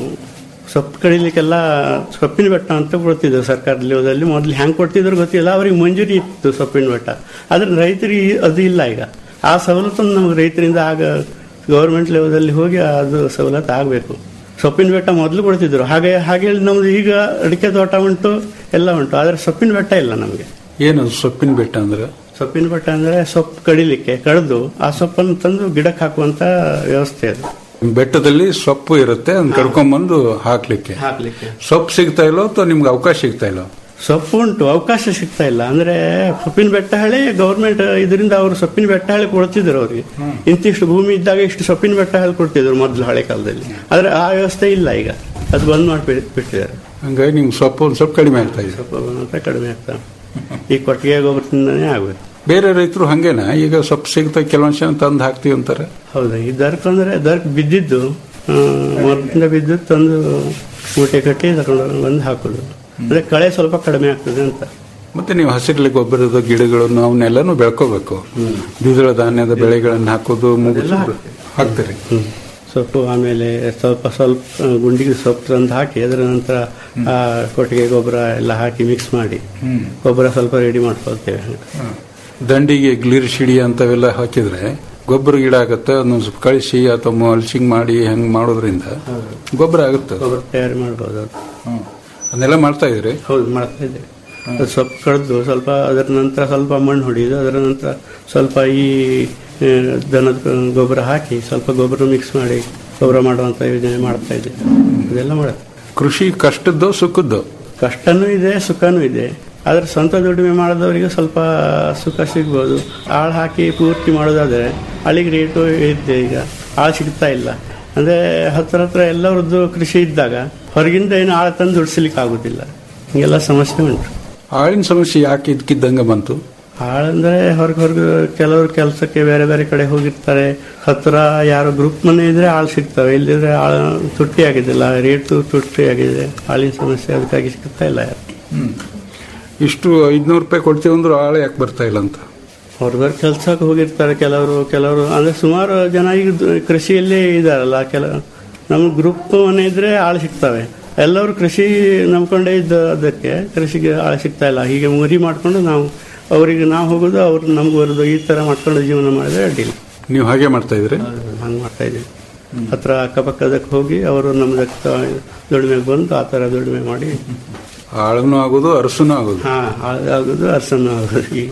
ಸೊಪ್ಪು ಕಡಿಲಿಕ್ಕೆಲ್ಲ ಸೊಪ್ಪಿನ ಬೆಟ್ಟ ಅಂತ ಕೊಡ್ತಿದ್ರು ಸರ್ಕಾರದ ಲೆವೆಲಲ್ಲಿ ಮೊದಲು ಹ್ಯಾಂಗ್ ಕೊಡ್ತಿದ್ರು ಗೊತ್ತಿಲ್ಲ ಅವ್ರಿಗೆ ಮಂಜೂರಿ ಇತ್ತು ಸೊಪ್ಪಿನ ಬೆಟ್ಟ ಆದ್ರೆ ರೈತರಿಗೆ ಅದು ಇಲ್ಲ ಈಗ ಆ ಸವಲತ್ತನ್ನು ನಮ್ಗೆ ರೈತರಿಂದ ಆಗ ಗೌರ್ಮೆಂಟ್ ಲೆವೆಲಲ್ಲಿ ಹೋಗಿ ಅದು ಸವಲತ್ತು ಆಗಬೇಕು ಸೊಪ್ಪಿನ ಬೆಟ್ಟ ಮೊದಲು ಕೊಡ್ತಿದ್ರು ಹಾಗೆ ಹಾಗೆ ಹೇಳಿ ನಮ್ದು ಈಗ ಅಡಿಕೆ ತೋಟ ಉಂಟು ಎಲ್ಲ ಉಂಟು ಆದರೆ ಸೊಪ್ಪಿನ ಬೆಟ್ಟ ಇಲ್ಲ ನಮಗೆ ಏನದು ಸೊಪ್ಪಿನ ಬೆಟ್ಟ ಅಂದ್ರೆ ಸೊಪ್ಪಿನ ಬೆಟ್ಟ ಅಂದ್ರೆ ಸೊಪ್ಪು ಕಡಿಲಿಕ್ಕೆ ಕಡಿದು ಆ ಸೊಪ್ಪನ್ನು ತಂದು ಗಿಡಕ್ಕೆ ಹಾಕುವಂತ ವ್ಯವಸ್ಥೆ ಅದು ಬೆಟ್ಟದಲ್ಲಿ ಸೊಪ್ಪು ಇರುತ್ತೆ ಅದನ್ನ ಕಡ್ಕೊಂಡ್ಬಂದು ಹಾಕ್ಲಿಕ್ಕೆ ಹಾಕ್ಲಿಕ್ಕೆ ಸೊಪ್ಪು ಸಿಗ್ತಾ ಇಲ್ಲೋ ಅಥವಾ ನಿಮ್ಗೆ ಅವಕಾಶ ಸಿಗ್ತಾ ಇಲ್ಲೋ ಸೊಪ್ಪು ಉಂಟು ಅವಕಾಶ ಸಿಗ್ತಾ ಇಲ್ಲ ಅಂದ್ರೆ ಸೊಪ್ಪಿನ ಬೆಟ್ಟ ಹಳೆ ಗೌರ್ಮೆಂಟ್ ಇದರಿಂದ ಅವರು ಸೊಪ್ಪಿನ ಬೆಟ್ಟ ಹಳೆ ಕೊಡ್ತಿದ್ರು ಅವ್ರಿಗೆ ಇಂತಿಷ್ಟು ಭೂಮಿ ಇದ್ದಾಗ ಇಷ್ಟು ಸೊಪ್ಪಿನ ಬೆಟ್ಟ ಹಳೆ ಕೊಡ್ತಿದ್ರು ಮೊದಲು ಹಳೆ ಕಾಲದಲ್ಲಿ ಆದ್ರೆ ಆ ವ್ಯವಸ್ಥೆ ಇಲ್ಲ ಈಗ ಅದು ಬಂದ್ ಮಾಡಿ ಬಿಟ್ಟಿದ್ದಾರೆ ಹಂಗಾಗಿ ನಿಮ್ಗೆ ಸೊಪ್ಪು ಒಂದು ಸ್ವಲ್ಪ ಕಡಿಮೆ ಆಗ್ತಾ ಇದೆ ಸ್ವಲ್ಪ ಮಾತ್ರ ಕಡಿಮೆ ಆಗ್ತಾ ಈ ಕೊಟ್ಟಿಗೆ ಗೊಬ್ಬರದಿಂದನೇ ಆಗ್ಬೇಕು ಬೇರೆ ರೈತರು ಹಂಗೇನಾ ಈಗ ಸೊಪ್ಪು ಸಿಗ್ತಾ ಕೆಲವೊಂದು ಜನ ತಂದು ಹಾಕ್ತೀವಿ ಅಂತಾರೆ ಹೌದಾ ಈ ದರ್ಕ್ ಅಂದ್ರೆ ದರ್ಕ್ ಬಿದ್ದಿದ್ದು ಆ, ಮರದಿಂದ ಬಿದ್ದು ತಂದು ಮೂಟೆ ಕಟ್ಟಿ ತಗೊಂಡು ಬಂದು ಹಾಕೋದು ಅಂದ್ರೆ ಕಳೆ ಸ್ವಲ್ಪ ಕಡಿಮೆ ಆಗ್ತದೆ ಅಂತ ಮತ್ತೆ ನೀವು ಹಸಿರಲೆ ಗೊಬ್ಬರದ ಗಿಡಗಳನ್ನು ಅವನ್ನೆಲ್ಲನೂ ಬೆಳ್ಕೋಬೇಕು ದ್ವಿದಳ ಧಾನ್ಯದ ಬೆಳೆಗಳನ್ನು ಹಾಕೋದು ಮುಗಿಸ್ ಹಾಕ್ತೀರಿ ಹ್ಮ್. ಸೊಪ್ಪು ಆಮೇಲೆ ಸ್ವಲ್ಪ ಸ್ವಲ್ಪ ಆ, ಗುಂಡಿಗೆ ಸೊಪ್ಪು ತಂದು ಹಾಕಿ ಅದರ ನಂತರ ಆ ಕೊಟ್ಟಿಗೆ ಗೊಬ್ಬರ ಎಲ್ಲ ಹಾಕಿ ಮಿಕ್ಸ್ ಮಾಡಿ ಗೊಬ್ಬರ ಸ್ವಲ್ಪ ರೆಡಿ ಮಾಡ್ಕೊಳ್ತೇವೆ ದಂಡಿಗೆ ಗ್ಲಿರಿಸಿಡಿ ಅಂತವೆಲ್ಲ ಹಾಕಿದ್ರೆ ಗೊಬ್ಬರ ಗಿಡ ಆಗುತ್ತೆ ಅದನ್ನ ಸ್ವಲ್ಪ ಕಳಿಸಿ ಅಥವಾ ಮಲ್ಚಿಂಗ್ ಮಾಡಿ ಹಂಗ್ ಮಾಡೋದ್ರಿಂದ ಗೊಬ್ಬರ ಆಗುತ್ತೆ ಅದು. ಗೊಬ್ಬರ ತಯಾರಿ ಮಾಡ್ಬೋದು ಅದು ಅದನ್ನೆಲ್ಲ ಮಾಡ್ತಾ ಇದ್ರಿ ಹೌದು ಮಾಡ್ತಾ ಇದ್ದೇವೆ ಅದು ಸೊಪ್ಪು ಕಡ್ದು ಸ್ವಲ್ಪ ಅದರ ನಂತರ ಸ್ವಲ್ಪ ಮಣ್ಣು ಹೊಡೆಯೋದು ಅದರ ನಂತರ ಸ್ವಲ್ಪ ಈ ಆ, ದನದ ಗೊಬ್ಬರ ಹಾಕಿ ಸ್ವಲ್ಪ ಗೊಬ್ಬರ ಮಿಕ್ಸ್ ಮಾಡಿ ಗೊಬ್ಬರ ಮಾಡುವಂತ ಯೋಜನೆ ಮಾಡ್ತಾ ಇದ್ದೇವೆ ಅದೆಲ್ಲ ಮಾಡುತ್ತೆ ಕೃಷಿ ಕಷ್ಟದ್ದು ಸುಖದ್ದು ಕಷ್ಟನೂ ಇದೆ ಸುಖನೂ ಇದೆ ಆದ್ರೆ ಸ್ವಂತ ದುಡಿಮೆ ಮಾಡಿದವರಿಗೆ ಸ್ವಲ್ಪ ಸುಖ ಸಿಗ್ಬೋದು ಆಳು ಹಾಕಿ ಪೂರ್ತಿ ಮಾಡೋದಾದ್ರೆ ಅಲ್ಲಿಗೆ ರೇಟು ಇದೆ ಈಗ ಆಳು ಸಿಗ್ತಾ ಇಲ್ಲ ಅಂದ್ರೆ ಹತ್ರ ಹತ್ರ ಎಲ್ಲರದ್ದು ಕೃಷಿ ಇದ್ದಾಗ ಹೊರಗಿಂದ ಏನು ಆಳು ತಂದು ದುಡಿಸ್ಲಿಕ್ಕೆ ಆಗುದಿಲ್ಲ ಹಿಂಗೆಲ್ಲ ಸಮಸ್ಯೆ ಉಂಟು ಆಳಿನ ಸಮಸ್ಯೆ ಯಾಕೆ ಇದಕ್ಕಿದ್ದಂಗೆ ಬಂತು ಆಳಂದ್ರೆ ಹೊರಗೆ ಹೊರಗೆ ಕೆಲವರು ಕೆಲಸಕ್ಕೆ ಬೇರೆ ಬೇರೆ ಕಡೆ ಹೋಗಿರ್ತಾರೆ ಹತ್ರ ಯಾರೋ ಗ್ರೂಪ್ ಮನೆ ಇದ್ರೆ ಆಳು ಸಿಗ್ತವೆ ಇಲ್ಲಿದ್ರೆ ಆಳ ತುಟ್ಟಿ ಆಗಿದ್ದಿಲ್ಲ ರೇಟು ತುಟ್ಟಿ ಆಗಿದೆ ಆಳಿನ ಸಮಸ್ಯೆ ಅದಕ್ಕಾಗಿ ಸಿಗ್ತಾ ಇಲ್ಲ ಯಾರು ಇಷ್ಟು ಐದ್ನೂರು ರೂಪಾಯಿ ಕೊಡ್ತೀವಿ ಅಂದ್ರು ಆಳು ಯಾಕೆ ಬರ್ತಾ ಇಲ್ಲ ಅಂತ ಹೊರಗಡೆ ಕೆಲಸಕ್ಕೆ ಹೋಗಿರ್ತಾರೆ ಕೆಲವರು ಕೆಲವರು ಅಂದ್ರೆ ಸುಮಾರು ಜನ ಈಗ ದು- ಕೃಷಿಯಲ್ಲೇ ಇದಾರಲ್ಲ ಕೆಲ ನಮ್ಮ ಗ್ರೂಪ್ ಮನೆ ಇದ್ರೆ ಆಳು ಸಿಗ್ತವೆ ಎಲ್ಲರೂ ಕೃಷಿ ನಂಬ್ಕೊಂಡೇ ಇದ್ದ ಅದಕ್ಕೆ ಕೃಷಿಗೆ ಆಳು ಸಿಗ್ತಾ ಇಲ್ಲ ಹೀಗೆ ಮುರಿ ಮಾಡ್ಕೊಂಡು ನಾವು ಅವರಿಗೆ ನಾವು ಹೋಗೋದು ಅವ್ರು ನಮ್ಗೆ ಬರೋದು ಈ ತರ ಮಾಡ್ಕೊಂಡು ಜೀವನ ಮಾಡಿದ್ರೆ ಅಡ್ಡಿಲ್ಲ ನೀವು ಹಾಗೆ ಮಾಡ್ತಾ ಇದ್ರಿ ಹಂಗೆ ಮಾಡ್ತಾ ಇದ್ದೀವಿ ಹತ್ರ ಅಕ್ಕಪಕ್ಕದಕ್ಕೆ ಹೋಗಿ ಅವರು ನಮ್ದಕ್ಕೆ ದುಡಿಮೆಗೆ ಬಂದು ಆ ಥರ ದುಡಿಮೆ ಮಾಡಿ ಆಳನು ಆಗೋದು ಅರಸುನು ಆಗೋದು ಹಾ ಆಗೋದು ಅರ್ಸನ್ನು ಆಗೋದು ಈಗ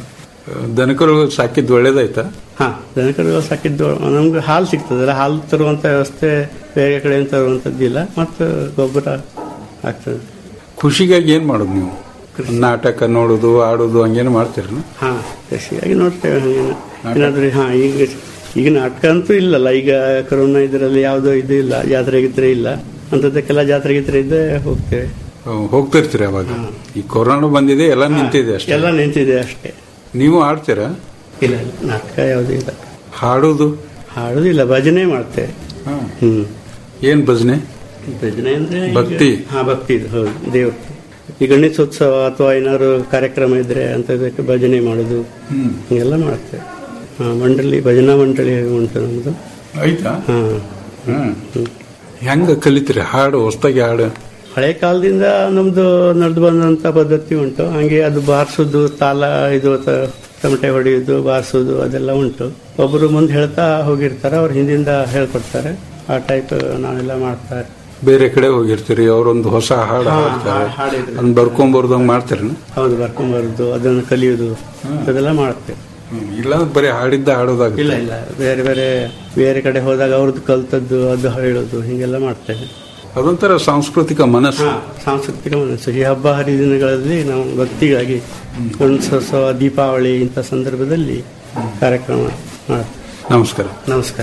ದನಕರು ಸಾಕಿದ್ದು ಒಳ್ಳೇದಾಯ್ತಾ ಹಾ ದನಕರುಗಳು ಸಾಕಿದ್ದು ನಮ್ಗೆ ಹಾಲು ಸಿಗ್ತದಲ್ಲ ಹಾಲು ತರುವಂತ ವ್ಯವಸ್ಥೆ ಬೇರೆ ಕಡೆಯಿಂದ ತರುವಂತದ್ದಿಲ್ಲ ಮತ್ತು ಗೊಬ್ಬರ ಆಗ್ತದೆ ಖುಷಿಗಾಗಿ ಏನ್ ಮಾಡೋದು ನೀವು ನಾಟಕ ನೋಡೋದು ಆಡೋದು ಹಂಗೇನು ಮಾಡ್ತೀರ ಹಾ ಕೃಷಿಯಾಗಿ ನೋಡ್ತೇವೆ ಹಂಗೇನು ಏನಾದ್ರೂ ಹಾ ಈಗ ಈಗ ನಾಟಕ ಅಂತೂ ಇಲ್ಲಲ್ಲ ಈಗ ಕೊರೋನಾ ಇದರಲ್ಲಿ ಯಾವುದೋ ಇದು ಇಲ್ಲ ಜಾತ್ರೆ ಗಿತ್ರೆ ಇಲ್ಲ ಅಂಥದ್ದಕ್ಕೆಲ್ಲ ಜಾತ್ರೆ ಗಿತ್ರೆ ಇದ್ದೇ ಹೋಗ್ತೇವೆ ಹೋಗ್ತಿರ್ತೀರಿ ಅವಾಗ ಈ ಕೊರೋನಾ ಬಂದಿದೆ ಎಲ್ಲ ನಿಂತಿದೆ ಅಷ್ಟೇ ಎಲ್ಲ ನಿಂತಿದೆ ಅಷ್ಟೇ ನೀವು ಆಡ್ತೀರಾ ಇಲ್ಲ ಇಲ್ಲ ನಾಟಕ ಯಾವುದೂ ಇಲ್ಲ ಹಾಡೋದು ಹಾಡೋದಿಲ್ಲ ಭಜನೆ ಮಾಡ್ತೇವೆ ಹ್ಮ್ ಏನ್ ಭಜನೆ ಭಜನೆ ಅಂದ್ರೆ ಈಗ- ಭಕ್ತಿ. ಹಾ ಭಕ್ತಿ ಇದು ಹೌದು ದೇವ್ರ ಈ ಗಣೇಶೋತ್ಸವ ಅಥವಾ ಏನಾದ್ರು ಕಾರ್ಯಕ್ರಮ ಇದ್ರೆ ಅಂತದಕ್ಕೆ ಭಜನೆ ಮಾಡೋದು ಹಿಂಗೆಲ್ಲ ಮಾಡ್ತೇವೆ ಹಾ ಮಂಡಳಿ ಭಜನಾ ಮಂಡಳಿ ಉಂಟು ನಮ್ದು ಆಯ್ತಾ ಹಾ ಹ್ಮ್ ಹೆಂಗ ಕಲಿತೀರಿ ಹಾಡು ಹೊಸ್ದಾಗಿ ಹಾಡು ಹಳೆ ಕಾಲದಿಂದ ನಮ್ದು ನಡೆದು ಬಂದಂತ ಪದ್ಧತಿ ಉಂಟು ಹಂಗೆ ಅದು ಬಾರಿಸೋದು ತಾಲ ಇದು ತ- ತಮಟೆ ಹೊಡೆಯೋದು ಬಾರಿಸೋದು ಅದೆಲ್ಲ ಉಂಟು ಒಬ್ಬರು ಮುಂದೆ ಹೇಳ್ತಾ ಹೋಗಿರ್ತಾರೆ ಅವ್ರು ಹಿಂದಿಂದ ಹೇಳ್ಕೊಡ್ತಾರೆ ಆ ಟೈಪ್ ನಾವೆಲ್ಲ ಮಾಡ್ತಾರೆ ಬೇರೆ ಕಡೆ ಹೋಗಿರ್ತೀರಿ ಅವರೊಂದು ಹೊಸ ಹಾಡು ಹಾ, ಹಾಡ್ತಾರೆ ಹಾ, ಹಾಡಿದ್ರು. ಅದನ್ನ ಬರ್ಕೊಂಬರ್ದಂಗ್ ಮಾಡ್ತೀರಿ ಹೌದು ಬರ್ಕೊಂಬರೋದು ಅದನ್ನು ಕಲಿಯೋದು ಅದೆಲ್ಲ ಮಾಡ್ತೇವೆ ಇಲ್ಲ ಬರೀ ಹಾಡಿದ್ದ ಇಲ್ಲ ಹಾಡೋದಾಗಿಲ್ಲ ಇಲ್ಲ ಬೇರೆ ಬೇರೆ ಬೇರೆ ಕಡೆ ಹೋದಾಗ ಅವ್ರದ್ದು ಕಲ್ತದ್ದು ಅದು ಹೇಳೋದು ಹಿಂಗೆಲ್ಲ ಮಾಡ್ತೇವೆ ಅದೊಂಥರ ಸಾಂಸ್ಕೃತಿಕ ಮನಸ್ಸು ಹಾ ಸಾಂಸ್ಕೃತಿಕ ಮನಸ್ಸು ಈ ಹಬ್ಬ ಹರಿದಿನಗಳಲ್ಲಿ ನಾವು ಭಕ್ತಿಗಾಗಿ ಗಣೇಶೋತ್ಸವ ದೀಪಾವಳಿ ಇಂಥ ಸಂದರ್ಭದಲ್ಲಿ ಕಾರ್ಯಕ್ರಮ ಮಾಡ್ತೇವೆ ನಮಸ್ಕಾರ ನಮಸ್ಕಾರ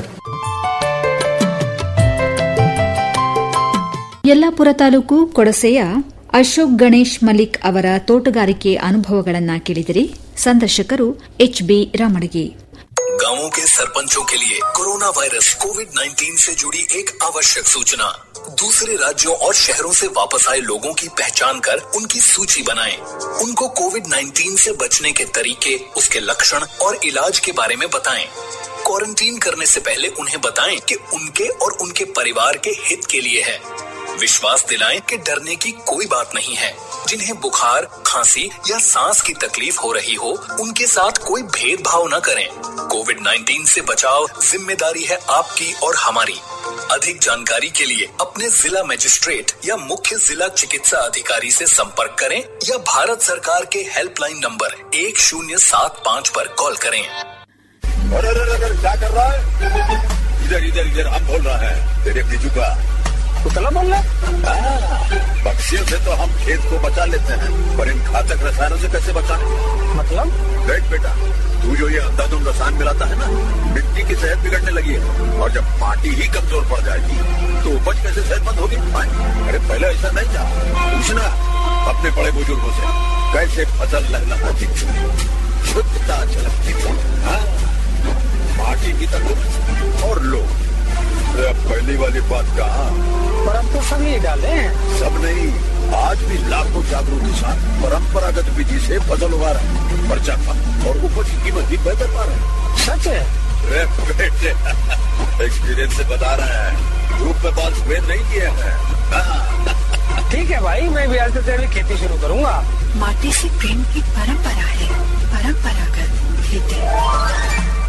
ಯಲ್ಲಾಪುರ ತಾಲೂಕು ಕೊಡಸೆಯ ಅಶೋಕ್ ಗಣೇಶ್ ಮಲಿಕ್ ಅವರ ತೋಟಗಾರಿಕೆ ಅನುಭವಗಳನ್ನ ಕೇಳಿದಿರಿ ಸಂದರ್ಶಕರು ಎಚ್ ಬಿ ರಮಣಗಿ गांवों के सरपंचों के लिए कोरोना वायरस कोविड 19 से जुड़ी एक आवश्यक सूचना दूसरे राज्यों और शहरों से वापस आए लोगों की पहचान कर उनकी सूची बनाएं। उनको कोविड 19 से बचने के तरीके उसके लक्षण और इलाज के बारे में बताएं। क्वारंटीन करने से पहले उन्हें बताएं कि उनके और उनके परिवार के हित के लिए है विश्वास दिलाएं कि डरने की कोई बात नहीं है जिन्हें बुखार खांसी या सांस की तकलीफ हो रही हो उनके साथ कोई भेदभाव न करें कोविड 19 से बचाव जिम्मेदारी है आपकी और हमारी अधिक जानकारी के लिए अपने जिला मजिस्ट्रेट या मुख्य जिला चिकित्सा अधिकारी से संपर्क करें या भारत सरकार के हेल्पलाइन नंबर एक शून्य सात पाँच पर कॉल करें अरे अरे अरे क्या कर रहा है इधर इधर इधर हम बोल रहा है तेरे बीजू का पुतला बोल रहा पक्षियों से तो हम खेत को बचा लेते हैं पर इन घातक रसायनों से कैसे बचाएं मतलब देख बेटा तू जो ये अंधाधुंध रसायन मिलाता है ना मिट्टी की सेहत बिगड़ने लगी है और जब माटी ही कमजोर पड़ जाएगी तो उपज कैसे सेहतमंद होगी हाँ, अरे पहले ऐसा नहीं था पूछना अपने बड़े बुजुर्गों से कैसे फसल लहलहाती थी शुद्धता झलकती थी हाँ? माटी की तक और लोग अरे अब पहली वाली बात कहा पर अब तो सब ये डाले हैं सब नहीं आज भी लाखों जागरूक किसान परंपरागत विधि से फसल उगा रहे हैं पर्चा कम और उपज की कीमत भी बेहतर पा रहे हैं सच है अरे बेटे एक्सपीरियंस से बता रहे हैं धूप में बाल सफेद नहीं किए हैं हाँ, ठीक है भाई मैं भी आज से तेरी खेती शुरू करूंगा माटी से प्रेम की परंपरा है परंपरागत खेती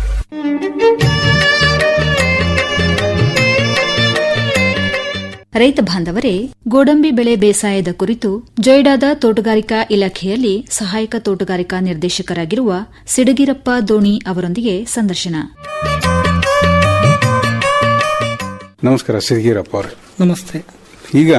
ರೈತ ಬಾಂಧವರೇ ಗೋಡಂಬಿ ಬೆಳೆ ಬೇಸಾಯದ ಕುರಿತು ಜೊಯ್ಡಾದ ತೋಟಗಾರಿಕಾ ಇಲಾಖೆಯಲ್ಲಿ ಸಹಾಯಕ ತೋಟಗಾರಿಕಾ ನಿರ್ದೇಶಕರಾಗಿರುವ ಸಿಡಗಿರಪ್ಪ ದೋಣಿ ಅವರೊಂದಿಗೆ ಸಂದರ್ಶನ ನಮಸ್ಕಾರ ಸಿದ್ಗೀರಪ್ಪ ಅವ್ರೆ ನಮಸ್ತೆ ಈಗ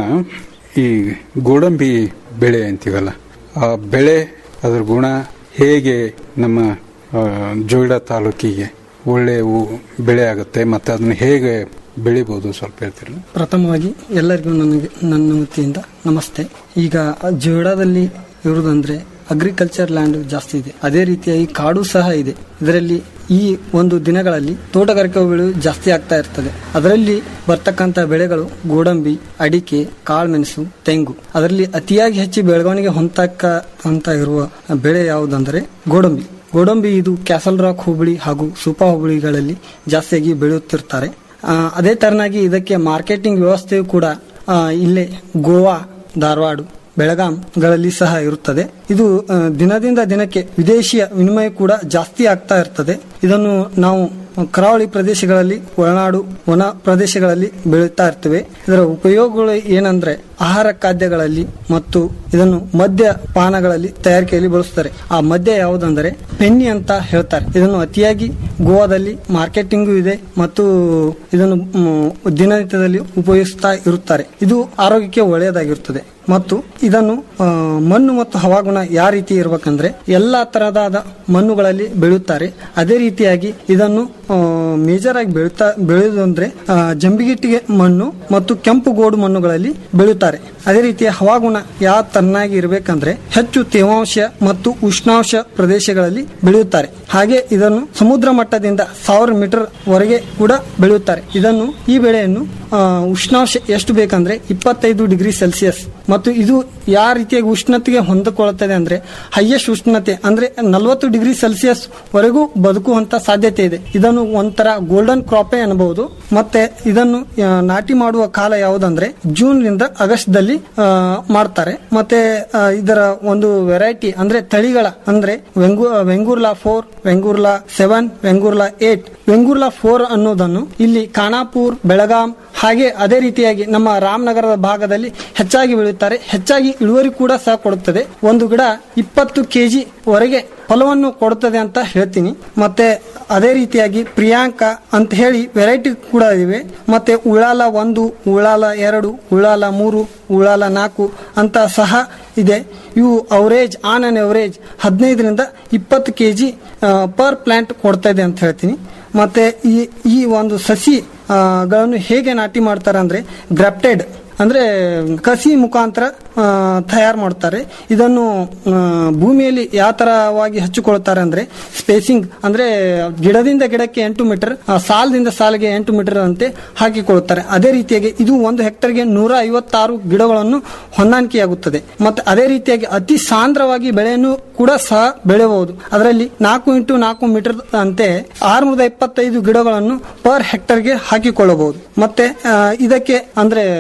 ಈ ಗೋಡಂಬಿ ಬೆಳೆ ಅಂತೀವಲ್ಲ ಆ ಬೆಳೆ ಅದರ ಗುಣ ಹೇಗೆ ನಮ್ಮ ಆ, ಜೋಯಿಡಾ ತಾಲೂಕಿಗೆ ಒಳ್ಳೆ ಉ- ಬೆಳೆ ಆಗುತ್ತೆ ಮತ್ತೆ ಅದನ್ನ ಹೇಗೆ ಬೆಳಿಬಹುದು ಸ್ವಲ್ಪ ಹೇಳ್ತಿರಲ್ಲ ಪ್ರಥಮವಾಗಿ ಎಲ್ಲರಿಗೂ ನನಗೆ ನನ್ನ ವತಿಯಿಂದ ನಮಸ್ತೆ ಈಗ ಜೋಡಾದಲ್ಲಿ ಇರುವುದಂದ್ರೆ ಅಗ್ರಿಕಲ್ಚರ್ ಲ್ಯಾಂಡ್ ಜಾಸ್ತಿ ಇದೆ ಅದೇ ರೀತಿಯಾಗಿ ಕಾಡು ಸಹ ಇದೆ ಇದರಲ್ಲಿ ಈ ಒಂದು ದಿನಗಳಲ್ಲಿ ತೋಟಗಾರಿಕಾ ಬೆಳೆ ಜಾಸ್ತಿ ಆಗ್ತಾ ಇರ್ತದೆ ಅದರಲ್ಲಿ ಬರ್ತಕ್ಕಂಥ ಬೆಳೆಗಳು ಗೋಡಂಬಿ ಅಡಿಕೆ ಕಾಳುಮೆಣಸು ತೆಂಗು ಅದರಲ್ಲಿ ಅತಿಯಾಗಿ ಹೆಚ್ಚು ಬೆಳವಣಿಗೆ ಹೊಂದಕ್ಕ ಅಂತ ಇರುವ ಬೆಳೆ ಯಾವುದಂದರೆ ಗೋಡಂಬಿ ಗೋಡಂಬಿ ಇದು ಕ್ಯಾಸಲ್ ರಾಕ್ ಹೋಬಳಿ ಹಾಗೂ ಸೂಪಾ ಹೋಬಳಿಗಳಲ್ಲಿ ಜಾಸ್ತಿಯಾಗಿ ಬೆಳೆಯುತ್ತಿರ್ತಾರೆ ಆ, ಅದೇ ತರನಾಗಿ ಇದಕ್ಕೆ ಮಾರ್ಕೆಟಿಂಗ್ ವ್ಯವಸ್ಥೆಯು ಕೂಡ ಆ, ಇಲ್ಲೇ ಗೋವಾ ಧಾರವಾಡ ಬೆಳಗಾಂಗಳಲ್ಲಿ ಸಹ ಇರುತ್ತದೆ ಇದು ಆ, ದಿನದಿಂದ ದಿನಕ್ಕೆ ವಿದೇಶಿಯ ವಿನಿಮಯ ಕೂಡ ಜಾಸ್ತಿ ಆಗ್ತಾ ಇರ್ತದೆ ಇದನ್ನು ನಾವು ಕರಾವಳಿ ಪ್ರದೇಶಗಳಲ್ಲಿ ಒಳನಾಡು ವನ ಪ್ರದೇಶಗಳಲ್ಲಿ ಬೆಳೀತಾ ಇರ್ತೇವೆ ಇದರ ಉಪಯೋಗಗಳು ಏನಂದ್ರೆ ಆಹಾರ ಖಾದ್ಯಗಳಲ್ಲಿ ಮತ್ತು ಇದನ್ನು ಮದ್ಯ ಪಾನಗಳಲ್ಲಿ ತಯಾರಿಕೆಯಲ್ಲಿ ಬಳಸ್ತಾರೆ ಆ ಮದ್ಯ ಯಾವುದಂದರೆ ಪೆನ್ನಿ ಅಂತ ಹೇಳ್ತಾರೆ ಇದನ್ನು ಅತಿಯಾಗಿ ಗೋವಾದಲ್ಲಿ ಮಾರ್ಕೆಟಿಂಗು ಇದೆ ಮತ್ತು ಇದನ್ನು ಮ್, ದಿನನಿತ್ಯದಲ್ಲಿ ಉಪಯೋಗಿಸ್ತಾ ಇರುತ್ತಾರೆ ಇದು ಆರೋಗ್ಯಕ್ಕೆ ಒಳ್ಳೆಯದಾಗಿರುತ್ತದೆ ಮತ್ತು ಇದನ್ನು ಆ, ಮಣ್ಣು ಮತ್ತು ಹವಾಗುಣ ಯಾವ ರೀತಿ ಇರಬೇಕಂದ್ರೆ ಎಲ್ಲಾ ತರಹದ ಮಣ್ಣುಗಳಲ್ಲಿ ಬೆಳೆಯುತ್ತಾರೆ ಅದೇ ರೀತಿಯಾಗಿ ಇದನ್ನು ಮೇಜರ್ ಆಗಿ ಬೆಳೀತಾ ಬೆಳೆಯುವುದು ಅಂದ್ರೆ ಆ, ಜಂಬಿಗಿಟ್ಟಿಗೆ ಮಣ್ಣು ಮತ್ತು ಕೆಂಪು ಗೋಡು ಮಣ್ಣುಗಳಲ್ಲಿ ಬೆಳೆಯುತ್ತಾರೆ ಅದೇ ರೀತಿಯ ಹವಾಗುಣ ಯಾವ ತರನಾಗಿ ಇರಬೇಕಂದ್ರೆ ಹೆಚ್ಚು ತೇವಾಂಶ ಮತ್ತು ಉಷ್ಣಾಂಶ ಪ್ರದೇಶಗಳಲ್ಲಿ ಬೆಳೆಯುತ್ತಾರೆ ಹಾಗೆ ಇದನ್ನು ಸಮುದ್ರ ಮಟ್ಟದಿಂದ ಸಾವಿರ ಮೀಟರ್ ವರೆಗೆ ಕೂಡ ಬೆಳೆಯುತ್ತಾರೆ ಇದನ್ನು ಈ ಬೆಳೆಯನ್ನು ಆ, ಉಷ್ಣಾಂಶ ಎಷ್ಟು ಬೇಕಂದ್ರೆ ಇಪ್ಪತ್ತೈದು ಡಿಗ್ರಿ ಸೆಲ್ಸಿಯಸ್ ಮತ್ತು ಇದು ಯಾವ ರೀತಿಯಾಗಿ ಉಷ್ಣತೆಗೆ ಹೊಂದಿಕೊಳ್ಳುತ್ತದೆ ಅಂದ್ರೆ ಹೈಯೆಸ್ಟ್ ಉಷ್ಣತೆ ಅಂದ್ರೆ ನಲವತ್ತು ಡಿಗ್ರಿ ಸೆಲ್ಸಿಯಸ್ ವರೆಗೂ ಬದುಕುವಂತ ಸಾಧ್ಯತೆ ಇದೆ ಇದನ್ನು ಒಂಥರ ಗೋಲ್ಡನ್ ಕ್ರಾಪೇ ಅನ್ಬಹುದು ಮತ್ತೆ ಇದನ್ನು ಆ, ನಾಟಿ ಮಾಡುವ ಕಾಲ ಯಾವುದಂದ್ರೆ ಜೂನ್ ನಿಂದ ಆಗಸ್ಟ್ ದಲ್ಲಿ ಆ, ಮಾಡ್ತಾರೆ ಮತ್ತೆ ಆ, ಇದರ ಒಂದು ವೆರೈಟಿ ಅಂದ್ರೆ ತಳಿಗಳ ಅಂದ್ರೆ ವೆಂಗು Vengurla four Vengurla seven Vengurla eight Vengurla four ಅನ್ನೋದನ್ನು ಇಲ್ಲಿ ಖಾನಾಪುರ್ ಬೆಳಗಾಂ ಹಾಗೆ ಅದೇ ರೀತಿಯಾಗಿ ನಮ್ಮ ರಾಮನಗರದ ಭಾಗದಲ್ಲಿ ಹೆಚ್ಚಾಗಿ ಬೆಳೆಯುತ್ತಾರೆ ಹೆಚ್ಚಾಗಿ ಇಳುವರಿ ಕೂಡ ಸಹ ಕೊಡುತ್ತದೆ ಒಂದು ಗಿಡ ಇಪ್ಪತ್ತು ಕೆಜಿ ವರೆಗೆ ಫಲವನ್ನು ಕೊಡುತ್ತದೆ ಅಂತ ಹೇಳ್ತೀನಿ ಮತ್ತೆ ಅದೇ ರೀತಿಯಾಗಿ ಪ್ರಿಯಾಂಕ ಅಂತ ಹೇಳಿ ವೆರೈಟಿ ಕೂಡ ಇವೆ ಮತ್ತೆ ಉಳಾಲ ಒಂದು ಉಳಾಲ ಎರಡು ಉಳಾಲ ಮೂರು ಉಳಾಲ ನಾಲ್ಕು ಅಂತ ಸಹ ಇದೆ ಇವು ಅವರೇಜ್ ಆನ್ ಅನ್ ಅವರೇಜ್ ಹದಿನೈದರಿಂದ ಇಪ್ಪತ್ತು ಕೆ ಜಿ ಪರ್ ಪ್ಲಾಂಟ್ ಕೊಡ್ತಾ ಇದೆ ಅಂತ ಹೇಳ್ತೀನಿ ಮತ್ತೆ ಈ ಈ ಒಂದು ಸಸಿ ಆ, ಗಳನ್ನು ಹೇಗೆ ನಾಟಿ ಮಾಡ್ತಾರೆ ಅಂದ್ರೆ ಗ್ರಾಫ್ಟೆಡ್ ಅಂದ್ರೆ ಕಸಿ ಮುಖಾಂತರ ತಯಾರು ಮಾಡ್ತಾರೆ ಇದನ್ನು ಆ, ಭೂಮಿಯಲ್ಲಿ ಯಾವ ತರವಾಗಿ ಹಚ್ಚಿಕೊಳ್ತಾರೆ ಅಂದ್ರೆ ಸ್ಪೇಸಿಂಗ್ ಅಂದ್ರೆ ಗಿಡದಿಂದ ಗಿಡಕ್ಕೆ ಎಂಟು ಮೀಟರ್ ಆ, ಸಾಲದಿಂದ ಸಾಲಿಗೆ ಎಂಟು ಮೀಟರ್ ಅಂತೆ ಹಾಕಿಕೊಳ್ಳುತ್ತಾರೆ ಅದೇ ರೀತಿಯಾಗಿ ಇದು ಒಂದು ಹೆಕ್ಟರ್ಗೆ ನೂರ ಐವತ್ತಾರು ಗಿಡಗಳನ್ನು ಹೊಂದಾಣಿಕೆಯಾಗುತ್ತದೆ ಮತ್ತೆ ಅದೇ ರೀತಿಯಾಗಿ ಅತಿ ಸಾಂದ್ರವಾಗಿ ಬೆಳೆಯನ್ನು ಕೂಡ ಸಹ ಬೆಳೆಯಬಹುದು ಅದರಲ್ಲಿ ನಾಲ್ಕು ಇಂಟು ನಾಲ್ಕು ಮೀಟರ್ ಅಂತೆ ಆರುನೂರ ಇಪ್ಪತ್ತೈದು ಗಿಡಗಳನ್ನು ಪರ್ ಹೆಕ್ಟರ್ಗೆ ಹಾಕಿಕೊಳ್ಳಬಹುದು ಮತ್ತೆ ಆ, ಇದಕ್ಕೆ ಅಂದ್ರೆ ಗೊಬ್ಬರ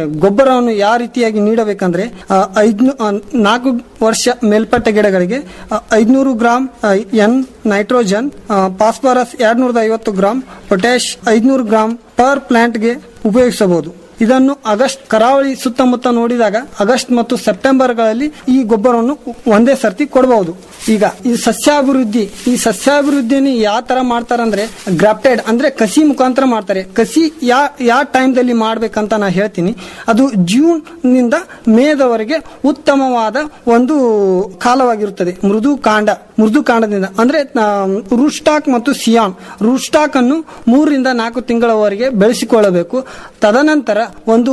ಗೊಬ್ಬರವನ್ನು ಯಾವ ರೀತಿಯಾಗಿ ನೀಡಬೇಕಂದ್ರೆ ಆ, ಐದ್ನು ಆ, ನಾಲ್ಕು ವರ್ಷ ಮೇಲ್ಪಟ್ಟ ಗಿಡಗಳಿಗೆ ಆ, ಐದ್ನೂರು ಗ್ರಾಂ ಆ, ಎನ್ ನೈಟ್ರೋಜನ್ ಆ, ಫಾಸ್ಫರಸ್ ಎರಡ್ನೂರದ ಐವತ್ತು ಗ್ರಾಂ ಪೊಟ್ಯಾಶ್ ಐದ್ನೂರು ಗ್ರಾಂ ಪರ್ ಪ್ಲಾಂಟ್ಗೆ ಉಪಯೋಗಿಸಬಹುದು ಇದನ್ನು ಆಗಸ್ಟ್ ಕರಾವಳಿ ಸುತ್ತಮುತ್ತ ನೋಡಿದಾಗ ಆಗಸ್ಟ್ ಮತ್ತು ಸೆಪ್ಟೆಂಬರ್ಗಳಲ್ಲಿ ಈ ಗೊಬ್ಬರವನ್ನು ಒಂದೇ ಸರ್ತಿ ಕೊಡಬಹುದು ಈಗ ಈ ಸಸ್ಯಾಭಿವೃದ್ಧಿ ಈ ಸಸ್ಯಾಭಿವೃದ್ಧಿಯನ್ನು ಯಾವ ತರ ಮಾಡ್ತಾರಂದ್ರೆ ಗ್ರಾಫ್ಟೆಡ್ ಅಂದ್ರೆ ಕಸಿ ಮುಖಾಂತರ ಮಾಡ್ತಾರೆ ಕಸಿ ಯಾ ಯಾವ ಟೈಮ್ದಲ್ಲಿ ಮಾಡ್ಬೇಕಂತ ನಾ ಹೇಳ್ತೀನಿ ಅದು ಜೂನ್ ನಿಂದ ಮೇದವರೆಗೆ ಉತ್ತಮವಾದ ಒಂದು ಕಾಲವಾಗಿರುತ್ತದೆ ಮೃದು ಕಾಂಡ ಮೃದು ಕಾಂಡದಿಂದ ಅಂದ್ರೆ ರೂಟ್ ಸ್ಟಾಕ್ ಮತ್ತು ಸಿಯಾನ್ ರೂಟ್ ಸ್ಟಾಕ್ ಅನ್ನು ಮೂರರಿಂದ ನಾಲ್ಕು ತಿಂಗಳವರೆಗೆ ಬೆಳೆಸಿಕೊಳ್ಳಬೇಕು ತದನಂತರ ಒಂದು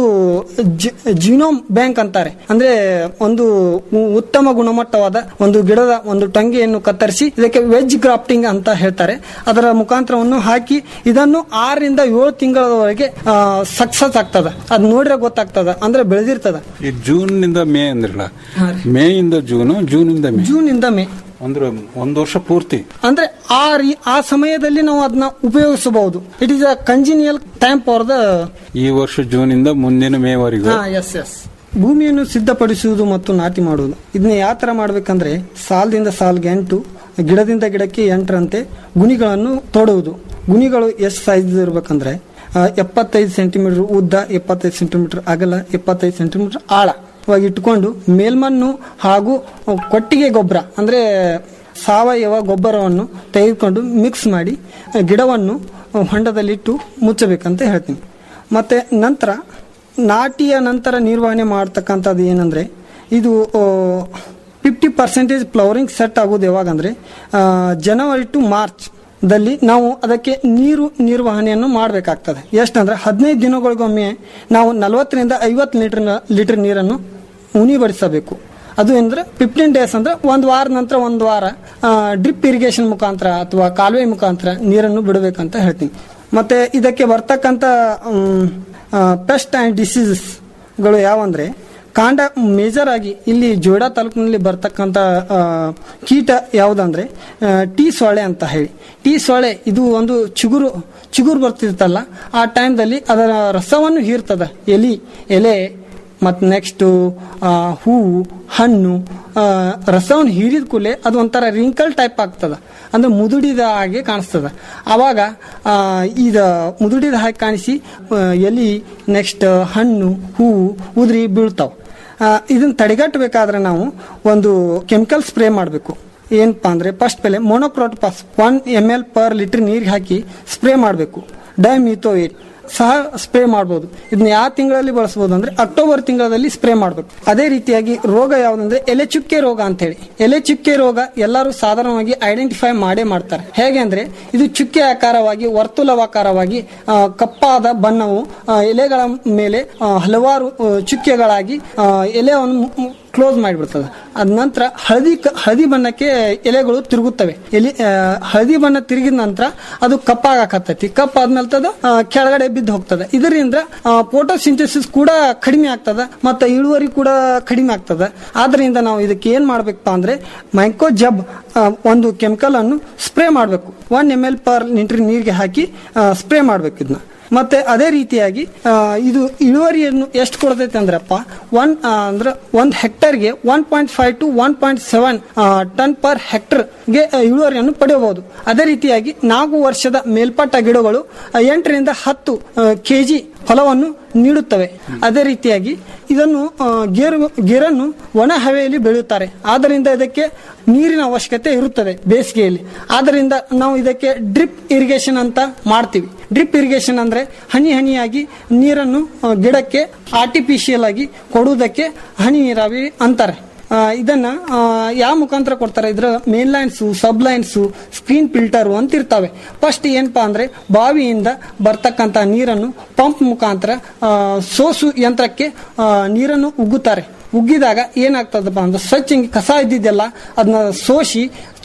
ಜಿನೋಮ್ ಬ್ಯಾಂಕ್ ಅಂತಾರೆ ಅಂದ್ರೆ ಒಂದು ಉ- ಉತ್ತಮ ಗುಣಮಟ್ಟವಾದ ಒಂದು ಗಿಡದ ಒಂದು ಟೊಂಗೆಯನ್ನು ಕತ್ತರಿಸಿ ಇದಕ್ಕೆ ವೆಜ್ ಗ್ರಾಫ್ಟಿಂಗ್ ಅಂತ ಹೇಳ್ತಾರೆ ಅದರ ಮುಖಾಂತರವನ್ನು ಹಾಕಿ ಇದನ್ನು ಆರರಿಂದ ಏಳು ತಿಂಗಳವರೆಗೆ ಸಕ್ಸಸ್ ಆಗ್ತದ ಅದ್ ನೋಡ್ರೆ ಗೊತ್ತಾಗ್ತದ ಅಂದ್ರೆ ಬೆಳೆದಿರ್ತದ ಈ ಜೂನ್ ನಿಂದ ಮೇ ಅಂದ್ರಲ್ಲ ಮೇ ಇಂದ ಜೂನ್ ಜೂನ್ ಇಂದ ಮೇ ಜೂನ್ ಇಂದ ಮೇ ಅಂದ್ರೆ ಒಂದು ವರ್ಷ ಪೂರ್ತಿ ಅಂದ್ರೆ ಆ ರೀ- ಆ ಸಮಯದಲ್ಲಿ ನಾವು ಅದನ್ನ ಉಪಯೋಗಿಸಬಹುದು it is a congenial time for the ಈ ವರ್ಷ ಜೂನ್ ಇಂದ ಮುಂದಿನ ಮೇವರೆಗೂ ಎಸ್ ಎಸ್ ಭೂಮಿಯನ್ನು ಸಿದ್ಧಪಡಿಸುವುದು ಮತ್ತು ನಾಟಿ ಮಾಡುವುದು ಇದನ್ನ ಯಾವ ತರ ಮಾಡ್ಬೇಕಂದ್ರೆ ಸಾಲದಿಂದ ಸಾಲ್ಗೆ ಎಂಟು ಗಿಡದಿಂದ ಗಿಡಕ್ಕೆ ಎಂಟರಂತೆ ಗುಣಿಗಳನ್ನು ತೋಡುವುದು ಗುಣಿಗಳು ಎಷ್ಟು ಸೈಜ್ ಇರ್ಬೇಕಂದ್ರೆ ಆ, ಎಪ್ಪತ್ತೈದು ಸೆಂಟಿಮೀಟರ್ ಉದ್ದ ಎಪ್ಪತ್ತೈದು ಸೆಂಟಿಮೀಟರ್ ಅಗಲ ಎಪ್ಪತ್ತೈದು ಸೆಂಟಿಮೀಟರ್ ಆಳವಾಗಿ ಇಟ್ಕೊಂಡು ಮೇಲ್ಮಣ್ಣು ಹಾಗೂ ಕೊಟ್ಟಿಗೆ ಗೊಬ್ಬರ ಅಂದ್ರೆ ಸಾವಯವ ಗೊಬ್ಬರವನ್ನು ತೆಗೆದುಕೊಂಡು ಮಿಕ್ಸ್ ಮಾಡಿ ಆ, ಗಿಡವನ್ನು ಹೊಂಡದಲ್ಲಿಟ್ಟು ಮುಚ್ಚಬೇಕಂತ ಹೇಳ್ತೀನಿ ಮತ್ತೆ ನಂತರ ನಾಟಿಯ ನಂತರ ನಿರ್ವಹಣೆ ಮಾಡ್ತಕ್ಕಂಥದ್ದು ಏನಂದ್ರೆ ಇದು ಫಿಫ್ಟಿ ಪರ್ಸೆಂಟೇಜ್ ಫ್ಲವರಿಂಗ್ ಸೆಟ್ ಆಗೋದು ಯಾವಾಗಂದ್ರೆ ಆ, ಜನವರಿ ಟು ಮಾರ್ಚ್ ದಲ್ಲಿ ನಾವು ಅದಕ್ಕೆ ನೀರು ನಿರ್ವಹಣೆಯನ್ನು ಮಾಡಬೇಕಾಗ್ತದೆ ಎಷ್ಟಂದ್ರೆ ಹದಿನೈದು ದಿನಗಳಿಗೊಮ್ಮೆ ನಾವು ನಲವತ್ತರಿಂದ ಐವತ್ತು ಲೀಟರ್ ಲೀಟರ್ ನೀರನ್ನು ಉಣಿಬಡಿಸಬೇಕು ಅದು ಅಂದ್ರೆ ಫಿಫ್ಟೀನ್ ಡೇಸ್ ಅಂದ್ರೆ ಒಂದು ವಾರ ನಂತರ ಒಂದು ವಾರ ಡ್ರಿಪ್ ಇರಿಗೇಷನ್ ಮುಖಾಂತರ ಅಥವಾ ಕಾಲುವೆ ಮುಖಾಂತರ ನೀರನ್ನು ಬಿಡಬೇಕಂತ ಹೇಳ್ತೀನಿ ಮತ್ತೆ ಇದಕ್ಕೆ ಬರ್ತಕ್ಕಂಥ ಪೆಸ್ಟ್ ಅಂಡ್ ಡಿಸೀಸಸ್ಗಳು ಯಾವಂದ್ರೆ ಕಾಂಡ ಮೇಜರ್ ಆಗಿ ಇಲ್ಲಿ ಜೋಡಾ ತಾಲೂಕಿನಲ್ಲಿ ಬರ್ತಕ್ಕಂಥ ಆ, ಕೀಟ ಯಾವುದಂದ್ರೆ ಆ, ಟೀ ಸೊಳ್ಳೆ ಅಂತ ಹೇಳಿ ಟೀ ಸೊಳ್ಳೆ ಇದು ಒಂದು ಚಿಗುರು ಚಿಗುರು ಬರ್ತಿರ್ತಲ್ಲ ಆ ಟೈಮ್ದಲ್ಲಿ ಅದರ ರಸವನ್ನು ಹೀರ್ತದ ಎಲಿ ಎಲೆ ಮತ್ತು ನೆಕ್ಸ್ಟು ಹೂವು ಹಣ್ಣು ಆ, ರಸವನ್ನು ಹೀರಿದ ಕೂಡಲೇ ಅದು ಒಂಥರ ರಿಂಕಲ್ ಟೈಪ್ ಆಗ್ತದ ಅಂದ್ರೆ ಮುದುಡಿದ ಹಾಗೆ ಕಾಣಿಸ್ತದ ಆವಾಗ ಆ, ಇದ ಮುದುಡಿದ ಹಾಗೆ ಕಾಣಿಸಿ ಆ, ಎಲಿ ನೆಕ್ಸ್ಟ್ ಹಣ್ಣು ಹೂವು ಉದುರಿ ಬೀಳ್ತಾವ ಇದನ್ನ ತಡೆಗಟ್ಟಬೇಕಾದ್ರೆ ನಾವು ಒಂದು ಕೆಮಿಕಲ್ ಸ್ಪ್ರೇ ಮಾಡಬೇಕು ಏನಪ್ಪಾ ಅಂದ್ರೆ ಫಸ್ಟ್ ಬೆಲೆ monocrotophos one M L per litre ನೀರಿಗೆ ಹಾಕಿ ಸ್ಪ್ರೇ ಮಾಡಬೇಕು ಡೈಮಿಥೋಯೇಟ್ ಸಹ ಸ್ಪ್ರೇ ಮಾಡಬಹುದು ಇದನ್ನ ಯಾವ ತಿಂಗಳಲ್ಲಿ ಬಳಸಬಹುದು ಅಂದ್ರೆ ಅಕ್ಟೋಬರ್ ತಿಂಗಳಲ್ಲಿ ಸ್ಪ್ರೇ ಮಾಡಬೇಕು ಅದೇ ರೀತಿಯಾಗಿ ರೋಗ ಯಾವುದಂದ್ರೆ ಎಲೆ ಚುಕ್ಕೆ ರೋಗ ಅಂತ ಹೇಳಿ ಎಲೆ ಚುಕ್ಕೆ ರೋಗ ಎಲ್ಲರೂ ಸಾಧಾರಣವಾಗಿ ಐಡೆಂಟಿಫೈ ಮಾಡೇ ಮಾಡ್ತಾರೆ ಹೇಗೆ ಅಂದ್ರೆ ಇದು ಚುಕ್ಕೆ ಆಕಾರವಾಗಿ ವರ್ತುಲವಾಕಾರವಾಗಿ ಆ, ಕಪ್ಪಾದ ಬಣ್ಣವು ಆ, ಎಲೆಗಳ ಮೇಲೆ ಆ, ಹಲವಾರು ಆ, ಚುಕ್ಕೆಗಳಾಗಿ ಆ, ಎಲೆಯನ್ನು ಕ್ಲೋಸ್ ಮಾಡಿಬಿಡ್ತದೆ ಅದ ನಂತರ ಹಳದಿ ಕ- ಹಳದಿ ಬಣ್ಣಕ್ಕೆ ಎಲೆಗಳು ತಿರುಗುತ್ತವೆ ಎಲೆ ಆ, ಹಳದಿ ಬಣ್ಣ ತಿರುಗಿದ ನಂತರ ಅದು ಕಪ್ಪಾಗಕತ್ತೈತಿ ಕಪ್ಪಾದ್ಮೇಲೆ ಅದು ಆ, ಕೆಳಗಡೆ ಬಿದ್ದು ಹೋಗ್ತದೆ ಇದರಿಂದ ಫೋಟೋಸಿಂಥಸಿಸ್ ಕೂಡ ಕಡಿಮೆ ಆಗ್ತದ ಮತ್ತೆ ಇಳುವರಿ ಕೂಡ ಕಡಿಮೆ ಆಗ್ತದ ಆದ್ರಿಂದ ನಾವು ಇದಕ್ಕೆ ಏನ್ ಮಾಡ್ಬೇಕಪ್ಪ ಅಂದ್ರೆ ಮೈಕೋ ಜಬ್ ಒಂದು ಕೆಮಿಕಲ್ ಅನ್ನು ಸ್ಪ್ರೇ ಮಾಡಬೇಕು one M L per litre ನೀರಿಗೆ ಹಾಕಿ ಸ್ಪ್ರೇ ಮಾಡ್ಬೇಕು ಇದನ್ನ ಮತ್ತೆ ಅದೇ ರೀತಿಯಾಗಿ ಆ, ಇದು ಇಳುವರಿಯನ್ನು ಎಷ್ಟು ಕೊಡ್ತೈತೆ ಅಂದ್ರಪ್ಪ ಒನ್ ಆ, ಅಂದ್ರೆ ಒಂದ್ ಹೆಕ್ಟರ್ಗೆ one point five two one point seven tonne per ಹೆಕ್ಟರ್ಗೆ ಇಳುವರಿಯನ್ನು ಪಡೆಯಬಹುದು ಅದೇ ರೀತಿಯಾಗಿ ನಾಲ್ಕು ವರ್ಷದ ಮೇಲ್ಪಟ್ಟ ಗಿಡಗಳು ಆ, ಎಂಟರಿಂದ ಹತ್ತು ಕೆಜಿ ಫಲವನ್ನು ನೀಡುತ್ತವೆ ಅದೇ ರೀತಿಯಾಗಿ ಇದನ್ನು ಆ, ಗೇರು ಗೇರನ್ನು ಒಣ ಹವೆಯಲ್ಲಿ ಬೆಳೆಯುತ್ತಾರೆ ಆದ್ದರಿಂದ ಇದಕ್ಕೆ ನೀರಿನ ಅವಶ್ಯಕತೆ ಇರುತ್ತದೆ ಬೇಸಿಗೆಯಲ್ಲಿ ಆದ್ದರಿಂದ ನಾವು ಇದಕ್ಕೆ ಡ್ರಿಪ್ ಇರಿಗೇಷನ್ ಅಂತ ಮಾಡ್ತೀವಿ ಡ್ರಿಪ್ ಇರಿಗೇಷನ್ ಅಂದ್ರೆ ಹನಿ ಹನಿಯಾಗಿ ನೀರನ್ನು ಆ, ಗಿಡಕ್ಕೆ ಆರ್ಟಿಫಿಷಿಯಲ್ ಆಗಿ ಕೊಡುವುದಕ್ಕೆ ಹನಿ ನೀರಾವರಿ ಅಂತಾರೆ ಆ, ಇದನ್ನ ಆ, ಯಾವ ಮುಖಾಂತರ ಕೊಡ್ತಾರೆ ಇದ್ರ main lines sub lines screen filter ಅಂತ ಇರ್ತಾವೆ ಫಸ್ಟ್ ಏನಪ್ಪಾ ಅಂದ್ರೆ ಬಾವಿಯಿಂದ ಬರ್ತಕ್ಕಂತ ನೀರನ್ನು ಪಂಪ್ ಮುಖಾಂತರ ಆ, ಸೋಸು ಯಂತ್ರಕ್ಕೆ ಆ, ನೀರನ್ನು ಉಗ್ಗುತ್ತಾರೆ ಉಗ್ಗಿದಾಗ ಏನಾಗ್ತದಪ್ಪ ಅಂದ್ರೆ ಸ್ವಚ್ಛ ಹಿಂಗೆ ಕಸ ಇದ್ದಿದ್ದೆಲ್ಲ ಅದನ್ನ ಸೋಸಿ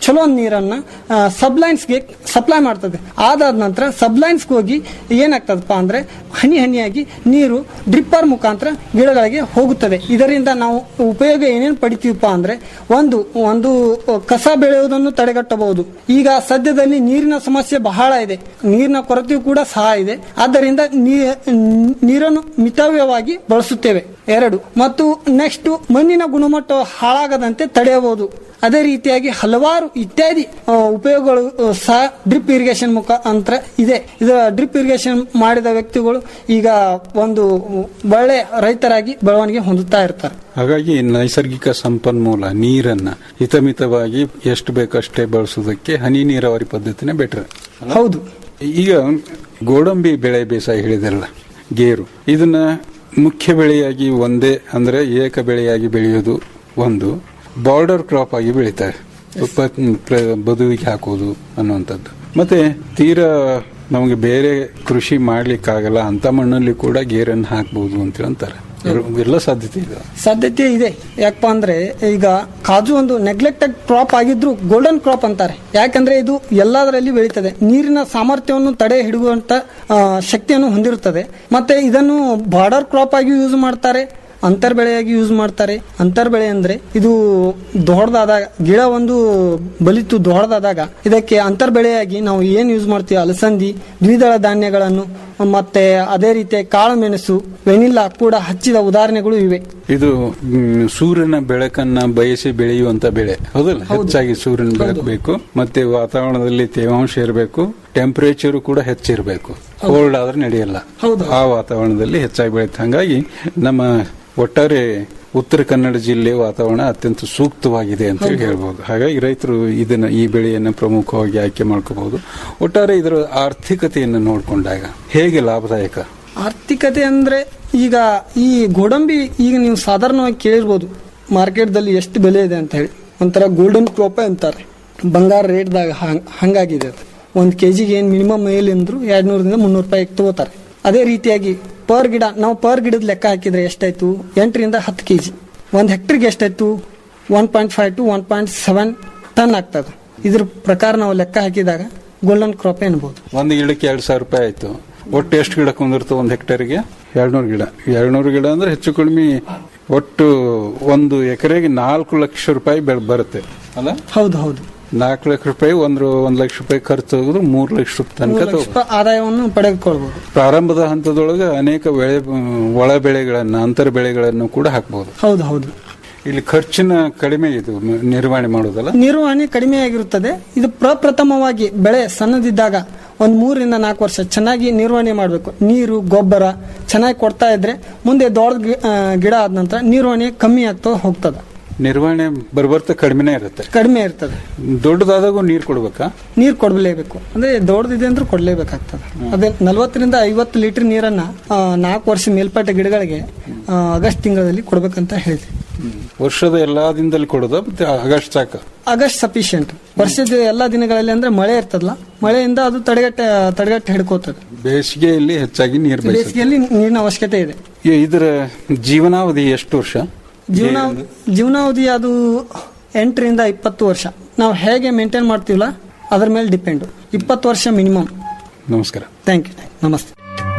ಚಲೋ ನೀರನ್ನ ಸಬ್ಲೈನ್ಸ್ಗೆ ಸಪ್ಲೈ ಮಾಡ್ತದೆ ಅದಾದ ನಂತರ ಸಬ್ಲೈನ್ಸ್ಗೆ ಹೋಗಿ ಏನಾಗ್ತದಪ್ಪ ಅಂದ್ರೆ ಹನಿ ಹನಿಯಾಗಿ ನೀರು ಡ್ರಿಪ್ಪರ್ ಮುಖಾಂತರ ಗಿಡಗಳಿಗೆ ಹೋಗುತ್ತದೆ ಇದರಿಂದ ನಾವು ಉಪಯೋಗ ಏನೇನು ಪಡಿತೀವಪ್ಪ ಅಂದ್ರೆ ಒಂದು ಒಂದು ಕಸ ಬೆಳೆಯುವುದನ್ನು ತಡೆಗಟ್ಟಬಹುದು ಈಗ ಸದ್ಯದಲ್ಲಿ ನೀರಿನ ಸಮಸ್ಯೆ ಬಹಳ ಇದೆ ನೀರಿನ ಕೊರತೆಯೂ ಕೂಡ ಸಹ ಇದೆ ಆದ್ದರಿಂದ ನೀ- ನೀರನ್ನು ಮಿತವ್ಯವಾಗಿ ಬಳಸುತ್ತೇವೆ ಎರಡು ಮತ್ತು ನೆಕ್ಸ್ಟ್ ಮಣ್ಣಿನ ಗುಣಮಟ್ಟ ಹಾಳಾಗದಂತೆ ತಡೆಯಬಹುದು ಅದೇ ರೀತಿಯಾಗಿ ಹಲವಾರು ಇತ್ಯಾದಿ ಆ, ಉಪಯೋಗಗಳು ಆ, ಸಹ ಡ್ರಿಪ್ ಇರಿಗೇಷನ್ ಮುಖಾಂತರ ಇದೆ ಇದು ಡ್ರಿಪ್ ಇರಿಗೇಷನ್ ಮಾಡಿದ ವ್ಯಕ್ತಿಗಳು ಈಗ ಒಂದು ಒಳ್ಳೆ ರೈತರಾಗಿ ಬೆಳವಣಿಗೆ ಹೊಂದುತ್ತಾ ಇರ್ತಾರೆ ಹಾಗಾಗಿ ನೈಸರ್ಗಿಕ ಸಂಪನ್ಮೂಲ ನೀರನ್ನ ಹಿತಮಿತವಾಗಿ ಎಷ್ಟು ಬೇಕಷ್ಟೇ ಬಳಸುವುದಕ್ಕೆ ಹನಿ ನೀರಾವರಿ ಪದ್ಧತಿನೇ ಬೆಟರ್ ಹೌದು ಈಗ ಗೋಡಂಬಿ ಬೆಳೆ ಬೇಸಾಯ ಹೇಳಿದಲ್ಲ ಗೇರು ಇದನ್ನ ಮುಖ್ಯ ಬೆಳೆಯಾಗಿ ಒಂದೇ ಅಂದ್ರೆ ಏಕ ಬೆಳೆಯಾಗಿ ಬೆಳೆಯೋದು ಒಂದು ಬಾರ್ಡರ್ ಕ್ರಾಪ್ ಆಗಿ ಬೆಳೀತಾರೆ ಉಪ- ಪ್ರ- ಬದುವಿಗೆ ಹಾಕೋದು ಅನ್ನುವಂಥದ್ದು ಮತ್ತೆ ತೀರಾ ನಮಗೆ ಬೇರೆ ಕೃಷಿ ಮಾಡ್ಲಿಕ್ಕಾಗಲ್ಲ ಅಂತ ಮಣ್ಣಲ್ಲಿ ಕೂಡ ಗೇರನ್ನು ಹಾಕ್ಬಹುದು ಅಂತ ಅಂತಾರೆ ಎಲ್ಲ ಸಾಧ್ಯತೆ ಇದೆ ಸಾಧ್ಯತೆ ಇದೆ ಯಾಕಪ್ಪ ಅಂದ್ರೆ ಈಗ ಕಾಜು ಒಂದು ನೆಗ್ಲೆಕ್ಟೆಡ್ ಕ್ರಾಪ್ ಆಗಿದ್ರು ಗೋಲ್ಡನ್ ಕ್ರಾಪ್ ಅಂತಾರೆ ಯಾಕಂದ್ರೆ ಇದು ಎಲ್ಲದರಲ್ಲಿ ಬೆಳೀತದೆ ನೀರಿನ ಸಾಮರ್ಥ್ಯವನ್ನು ತಡೆ ಹಿಡಿಯುವಂತ ಆ, ಶಕ್ತಿಯನ್ನು ಹೊಂದಿರುತ್ತದೆ ಮತ್ತೆ ಇದನ್ನು ಬಾರ್ಡರ್ ಕ್ರಾಪ್ ಆಗಿ ಯೂಸ್ ಮಾಡ್ತಾರೆ ಅಂತರ್ ಬೆಳೆಯಾಗಿ ಯೂಸ್ ಮಾಡ್ತಾರೆ ಅಂತರ್ ಬೆಳೆ ಅಂದ್ರೆ ಇದು ದೊಡ್ಡದಾದಾಗ ಗಿಡ ಒಂದು ಬಲಿತು ದೊಡ್ಡದಾದಾಗ ಇದಕ್ಕೆ ಅಂತರ್ ಬೆಳೆಯಾಗಿ ನಾವು ಏನ್ ಯೂಸ್ ಮಾಡ್ತೀವಿ ಅಲಸಂದಿ ದ್ವಿದಳ ಧಾನ್ಯಗಳನ್ನು ಮತ್ತೆ ಅದೇ ರೀತಿ ಕಾಳು ಮೆಣಸು ವೆನಿಲ್ಲಾ ಕೂಡ ಹಚ್ಚಿದ ಉದಾಹರಣೆಗಳು ಇವೆ ಇದು ಮ್, ಸೂರ್ಯನ ಬೆಳಕನ್ನ ಬಯಸಿ ಬೆಳೆಯುವಂತ ಬೆಳೆ ಹೌದಲ್ಲ ಹೆಚ್ಚಾಗಿ ಸೂರ್ಯನ ಬೆಳಕು ಬೇಕು ಮತ್ತೆ ವಾತಾವರಣದಲ್ಲಿ ತೇವಾಂಶ ಇರಬೇಕು ಟೆಂಪರೇಚರ್ ಕೂಡ ಹೆಚ್ಚಿರಬೇಕು ಕೋಲ್ಡ್ ಆದ್ರೆ ನಡೆಯಲ್ಲ ಹೌದು. ಆ ವಾತಾವರಣದಲ್ಲಿ ಹೆಚ್ಚಾಗಿ ಬೆಳೆಯುತ್ತೆ ಹಂಗಾಗಿ ನಮ್ಮ ಒಟ್ಟಾರೆ ಉತ್ತರ ಕನ್ನಡ ಜಿಲ್ಲೆ ವಾತಾವರಣ ಅತ್ಯಂತ ಸೂಕ್ತವಾಗಿದೆ ಅಂತ ಹೇಳಿ ಹೇಳ್ಬೋದು ಹಾಗಾಗಿ ರೈತರು ಇದನ್ನ ಈ ಬೆಳೆಯನ್ನು ಪ್ರಮುಖವಾಗಿ ಆಯ್ಕೆ ಮಾಡ್ಕೋಬಹುದು ಒಟ್ಟಾರೆ ಇದರ ಆರ್ಥಿಕತೆಯನ್ನು ನೋಡಿಕೊಂಡಾಗ ಹೇಗೆ ಲಾಭದಾಯಕ ಆರ್ಥಿಕತೆ ಅಂದ್ರೆ ಈಗ ಈ ಗೋಡಂಬಿ ಈಗ ನೀವು ಸಾಧಾರಣವಾಗಿ ಕೇಳಿರ್ಬೋದು ಮಾರ್ಕೆಟ್ದಲ್ಲಿ ಎಷ್ಟು ಬೆಲೆ ಇದೆ ಅಂತ ಹೇಳಿ ಒಂಥರ ಗೋಲ್ಡನ್ ಕ್ರಾಪ್ ಅಂತಾರೆ ಬಂಗಾರ ರೇಟ್ದಾಗ ಹಂಗಾಗಿದೆ ಅದು ಒಂದು ಕೆ ಜಿಗೆ ಏನು ಮಿನಿಮಮ್ ಏನಿದ್ರು ಎರಡು ನೂರದಿಂದ ಮುನ್ನೂರು ರೂಪಾಯಿ ತಗೋತಾರೆ ಅದೇ ರೀತಿಯಾಗಿ ಪರ್ ಗಿಡ ನಾವು ಪರ್ ಗಿಡದ ಲೆಕ್ಕ ಹಾಕಿದ್ರೆ ಎಷ್ಟಾಯ್ತು ಎಂಟರಿಂದ ಹತ್ತು ಕೆ ಜಿ ಒಂದು ಹೆಕ್ಟರ್ಗೆ ಎಷ್ಟಾಯ್ತು one point five two one point seven tonne ಆಗ್ತದೆ ಇದ್ರ ಪ್ರಕಾರ ನಾವು ಲೆಕ್ಕ ಹಾಕಿದಾಗ ಗೋಲ್ಡನ್ ಕ್ರಾಪ್ ಅನ್ಬೋದು ಒಂದು ಗಿಡಕ್ಕೆ ಎರಡ್ ಸಾವಿರ ರೂಪಾಯಿ ಆಯ್ತು ಒಟ್ಟು ಎಷ್ಟು ಗಿಡ ಕುಂದಿರ್ತವೆ ಒಂದು ಹೆಕ್ಟೇರ್ಗೆ ಎರಡ್ನೂರು ಗಿಡ ಎರಡ್ನೂರು ಗಿಡ ಅಂದ್ರೆ ಹೆಚ್ಚು ಕಡಿಮೆ ಒಟ್ಟು ಒಂದು ಎಕರೆಗೆ ನಾಲ್ಕು ಲಕ್ಷ ರೂಪಾಯಿ ಬೆಳೆ ಬರುತ್ತೆ ಅಲ್ಲ ಹೌದು ಹೌದು ನಾಲ್ಕು ಲಕ್ಷ ರೂಪಾಯಿ ಒಂದು ಒಂದು ಲಕ್ಷ ರೂಪಾಯಿ ಖರ್ಚು ಹೋಗಿದ್ರೆ ಮೂರು ಲಕ್ಷ ರೂಪಾಯಿ ತನಕ ಮೂರು ಲಕ್ಷ ತಗೋ ರೂಪಾಯಿ ಆದಾಯವನ್ನು ಪಡೆದುಕೊಳ್ಬಹುದು ಪ್ರಾರಂಭದ ಹಂತದೊಳಗೆ ಅನೇಕ ಬೆಳೆ ಒಳ ಬೆಳೆಗಳನ್ನ ಅಂತರ ಬೆಳೆಗಳನ್ನು ಕೂಡ ಹಾಕಬಹುದು ಹೌದು ಹೌದು ಇಲ್ಲಿ ಖರ್ಚಿನ ಕಡಿಮೆ ಇದು ಮ- ನಿರ್ವಹಣೆ ಮಾಡೋದಲ್ಲ ನಿರ್ವಹಣೆ ಕಡಿಮೆ ಆಗಿರುತ್ತದೆ ಇದು ಪ್ರಪ್ರಥಮವಾಗಿ ಬೆಳೆ ಸಣ್ಣದಿದ್ದಾಗ ಒಂದು ಮೂರರಿಂದ ನಾಲ್ಕು ವರ್ಷ ಚೆನ್ನಾಗಿ ನಿರ್ವಹಣೆ ಮಾಡಬೇಕು ನೀರು ಗೊಬ್ಬರ ಚೆನ್ನಾಗಿ ಕೊಡ್ತಾ ಇದ್ರೆ ಮುಂದೆ ದೊಡ್ಡ ಗಿ- ಆ, ಗಿಡ ಆದ ನಂತರ ನಿರ್ವಹಣೆ ಕಮ್ಮಿ ಆಗ್ತಾ ಹೋಗ್ತದೆ ನಿರ್ವಹಣೆ ಬರ್ಬರ್ತಾ ಕಡಿಮೆನೇ ಇರುತ್ತೆ ಕಡಿಮೆ ಇರ್ತದೆ ದೊಡ್ಡದಾದಾಗೂ ನೀರು ಕೊಡ್ಬೇಕಾ ನೀರು ಕೊಡಲೇಬೇಕು ಅಂದ್ರೆ ದೊಡ್ಡದಿದೆ ಅಂದ್ರೆ ಕೊಡಲೇಬೇಕಾಗ್ತದೆ ಅದೇ ನಲವತ್ತರಿಂದ ಐವತ್ತು ಲೀಟರ್ ನೀರನ್ನ ಆ, ನಾಲ್ಕು ವರ್ಷ ಮೇಲ್ಪಟ್ಟ ಗಿಡಗಳಿಗೆ ಆ, ಆಗಸ್ಟ್ ತಿಂಗಳಲ್ಲಿ ಕೊಡ್ಬೇಕಂತ ಹೇಳಿದ್ವಿ ವರ್ಷದ ಎಲ್ಲಾ ದಿನದಲ್ಲಿ ಕೊಡೋದ ಮತ್ತೆ ಆಗಸ್ಟ್ ಸಾಕ ಆಗಸ್ಟ್ ಸಫಿಶಿಯಂಟ್ ವರ್ಷದ ಎಲ್ಲಾ ದಿನಗಳಲ್ಲಿ ಅಂದ್ರೆ ಮಳೆ ಇರ್ತದಲ್ಲ ಮಳೆಯಿಂದ ಅದು ತಡೆಗಟ್ಟ ತಡೆಗಟ್ಟ ಹಿಡ್ಕೋತದೆ ಬೇಸಿಗೆಯಲ್ಲಿ ಹೆಚ್ಚಾಗಿ ನೀರು ಬಯಸುತ್ತೆ ಬೇಸಿಗೆಯಲ್ಲಿ ನೀರಿನ ಅವಶ್ಯಕತೆ ಇದೆ ಈ- ಇದರ ಜೀವನಾವಧಿ ಎಷ್ಟು ವರ್ಷ ಜೀವನ ಜೀವನಾವಧಿ ಅದು ಎಂಟರಿಂದ ಇಪ್ಪತ್ತು ವರ್ಷ ನಾವು ಹೇಗೆ ಮೇಂಟೈನ್ ಮಾಡ್ತೀವಲ್ಲ ಅದ್ರ ಮೇಲೆ ಡಿಪೆಂಡ್ ಇಪ್ಪತ್ತು ವರ್ಷ ಮಿನಿಮಮ್ ನಮಸ್ಕಾರ ಥ್ಯಾಂಕ್ ಯು ನಮಸ್ತೆ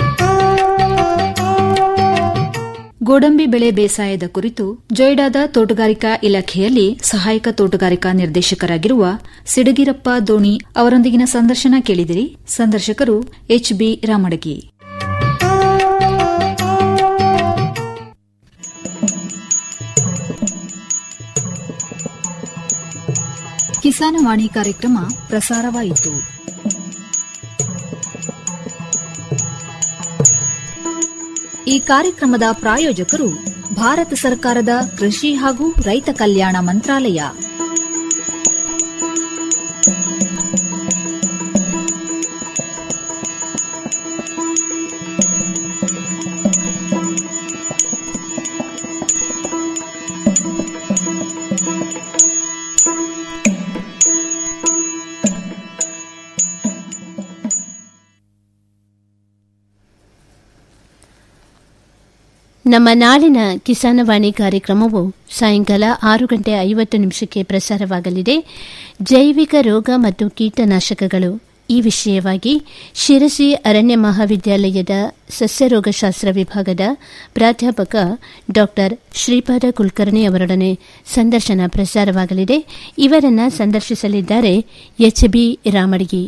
ಗೋಡಂಬಿ ಬೆಳೆ ಬೇಸಾಯದ ಕುರಿತು ಜೊಯ್ಡಾದ ತೋಟಗಾರಿಕಾ ಇಲಾಖೆಯಲ್ಲಿ ಸಹಾಯಕ ತೋಟಗಾರಿಕಾ ನಿರ್ದೇಶಕರಾಗಿರುವ ಸಿಡಗಿರಪ್ಪ ದೋಣಿ ಅವರೊಂದಿಗಿನ ಸಂದರ್ಶನ ಕೇಳಿದಿರಿ ಸಂದರ್ಶಕರು ಎಚ್ಬಿ ರಾಮಡಗಿ ಕಿಸಾನವಾಣಿ ಕಾರ್ಯಕ್ರಮ ಪ್ರಸಾರವಾಯಿತು ಈ ಕಾರ್ಯಕ್ರಮದ ಪ್ರಾಯೋಜಕರು ಭಾರತ ಸರ್ಕಾರದ ಕೃಷಿ ಹಾಗೂ ರೈತ ಕಲ್ಯಾಣ ಮಂತ್ರಾಲಯ ನಮ್ಮ ನಾಳಿನ ಕಿಸಾನವಾಣಿ ಕಾರ್ಯಕ್ರಮವು ಸಾಯಂಕಾಲ ಆರು ಗಂಟೆ ಐವತ್ತು ನಿಮಿಷಕ್ಕೆ ಪ್ರಸಾರವಾಗಲಿದೆ ಜೈವಿಕ ರೋಗ ಮತ್ತು ಕೀಟನಾಶಕಗಳು ಈ ವಿಷಯವಾಗಿ ಶಿರಸಿ ಅರಣ್ಯ ಮಹಾವಿದ್ಯಾಲಯದ ಸಸ್ಯರೋಗಶಾಸ್ತ್ರ ವಿಭಾಗದ ಪ್ರಾಧ್ಯಾಪಕ ಡಾ ಶ್ರೀಪಾದ ಕುಲಕರ್ಣಿ ಅವರೊಡನೆ ಸಂದರ್ಶನ ಪ್ರಸಾರವಾಗಲಿದೆ ಇವರನ್ನ ಸಂದರ್ಶಿಸಲಿದ್ದಾರೆ ಎಚ್ಬಿ ರಾಮಡಿಗಿ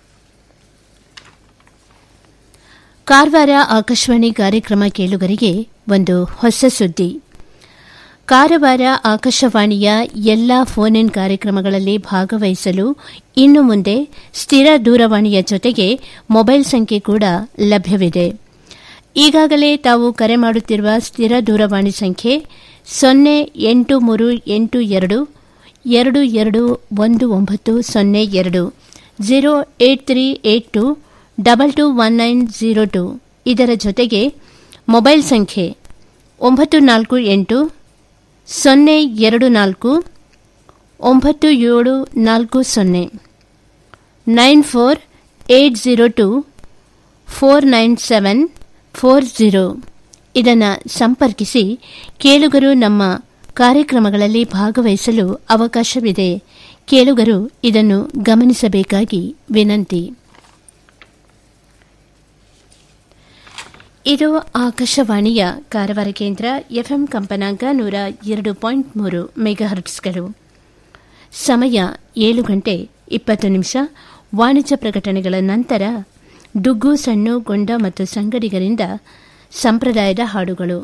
ಕಾರವಾರ ಆಕಾಶವಾಣಿ ಕಾರ್ಯಕ್ರಮ ಕೇಳುಗರಿಗೆ ಒಂದು ಹೊಸ ಸುದ್ದಿ ಕಾರವಾರ ಆಕಾಶವಾಣಿಯ ಎಲ್ಲಾ ಫೋನ್ ಇನ್ ಕಾರ್ಯಕ್ರಮಗಳಲ್ಲಿ ಭಾಗವಹಿಸಲು ಇನ್ನು ಮುಂದೆ ಸ್ಥಿರ ದೂರವಾಣಿಯ ಜೊತೆಗೆ ಮೊಬೈಲ್ ಸಂಖ್ಯೆ ಕೂಡ ಲಭ್ಯವಿದೆ ಈಗಾಗಲೇ ತಾವು ಕರೆ ಮಾಡುತ್ತಿರುವ ಸ್ಥಿರ ದೂರವಾಣಿ ಸಂಖ್ಯೆ ಸೊನ್ನೆ ಎಂಟು ಮೂರು ಎಂಟು ಎರಡು ಎರಡು ಎರಡು ಒಂದು ಒಂಬತ್ತು ಸೊನ್ನೆ ಎರಡು zero eight three eight two double two one nine zero two ಇದರ ಜೊತೆಗೆ ಮೊಬೈಲ್ ಸಂಖ್ಯೆ ಒಂಬತ್ತು ನಾಲ್ಕು ಎಂಟು ಸೊನ್ನೆ ಎರಡು ನಾಲ್ಕು ಒಂಬತ್ತು ಏಳು ನಾಲ್ಕು ಸೊನ್ನೆ nine four eight zero two four nine seven four zero ಇದನ್ನು ಸಂಪರ್ಕಿಸಿ ಕೇಳುಗರು ನಮ್ಮ ಕಾರ್ಯಕ್ರಮಗಳಲ್ಲಿ ಭಾಗವಹಿಸಲು ಅವಕಾಶವಿದೆ ಕೇಳುಗರು ಇದನ್ನು ಗಮನಿಸಬೇಕಾಗಿ ವಿನಂತಿ ಇದು ಆಕಾಶವಾಣಿಯ ಕಾರವಾರ ಕೇಂದ್ರ ಎಫ್ಎಂ ಕಂಪನಾಂಕ ನೂರ ಎರಡು ಪಾಯಿಂಟ್ ಮೂರು ಮೆಗಾಹರ್ಟ್ಸ್ಗಳು ಸಮಯ ಏಳು ಗಂಟೆ ಇಪ್ಪತ್ತು ನಿಮಿಷ ವಾಣಿಜ್ಯ ಪ್ರಕಟಣೆಗಳ ನಂತರ ಡುಗ್ಗು ಸಣ್ಣು ಗೊಂಡ ಮತ್ತು ಸಂಗಡಿಗರಿಂದ ಸಂಪ್ರದಾಯದ ಹಾಡುಗಳು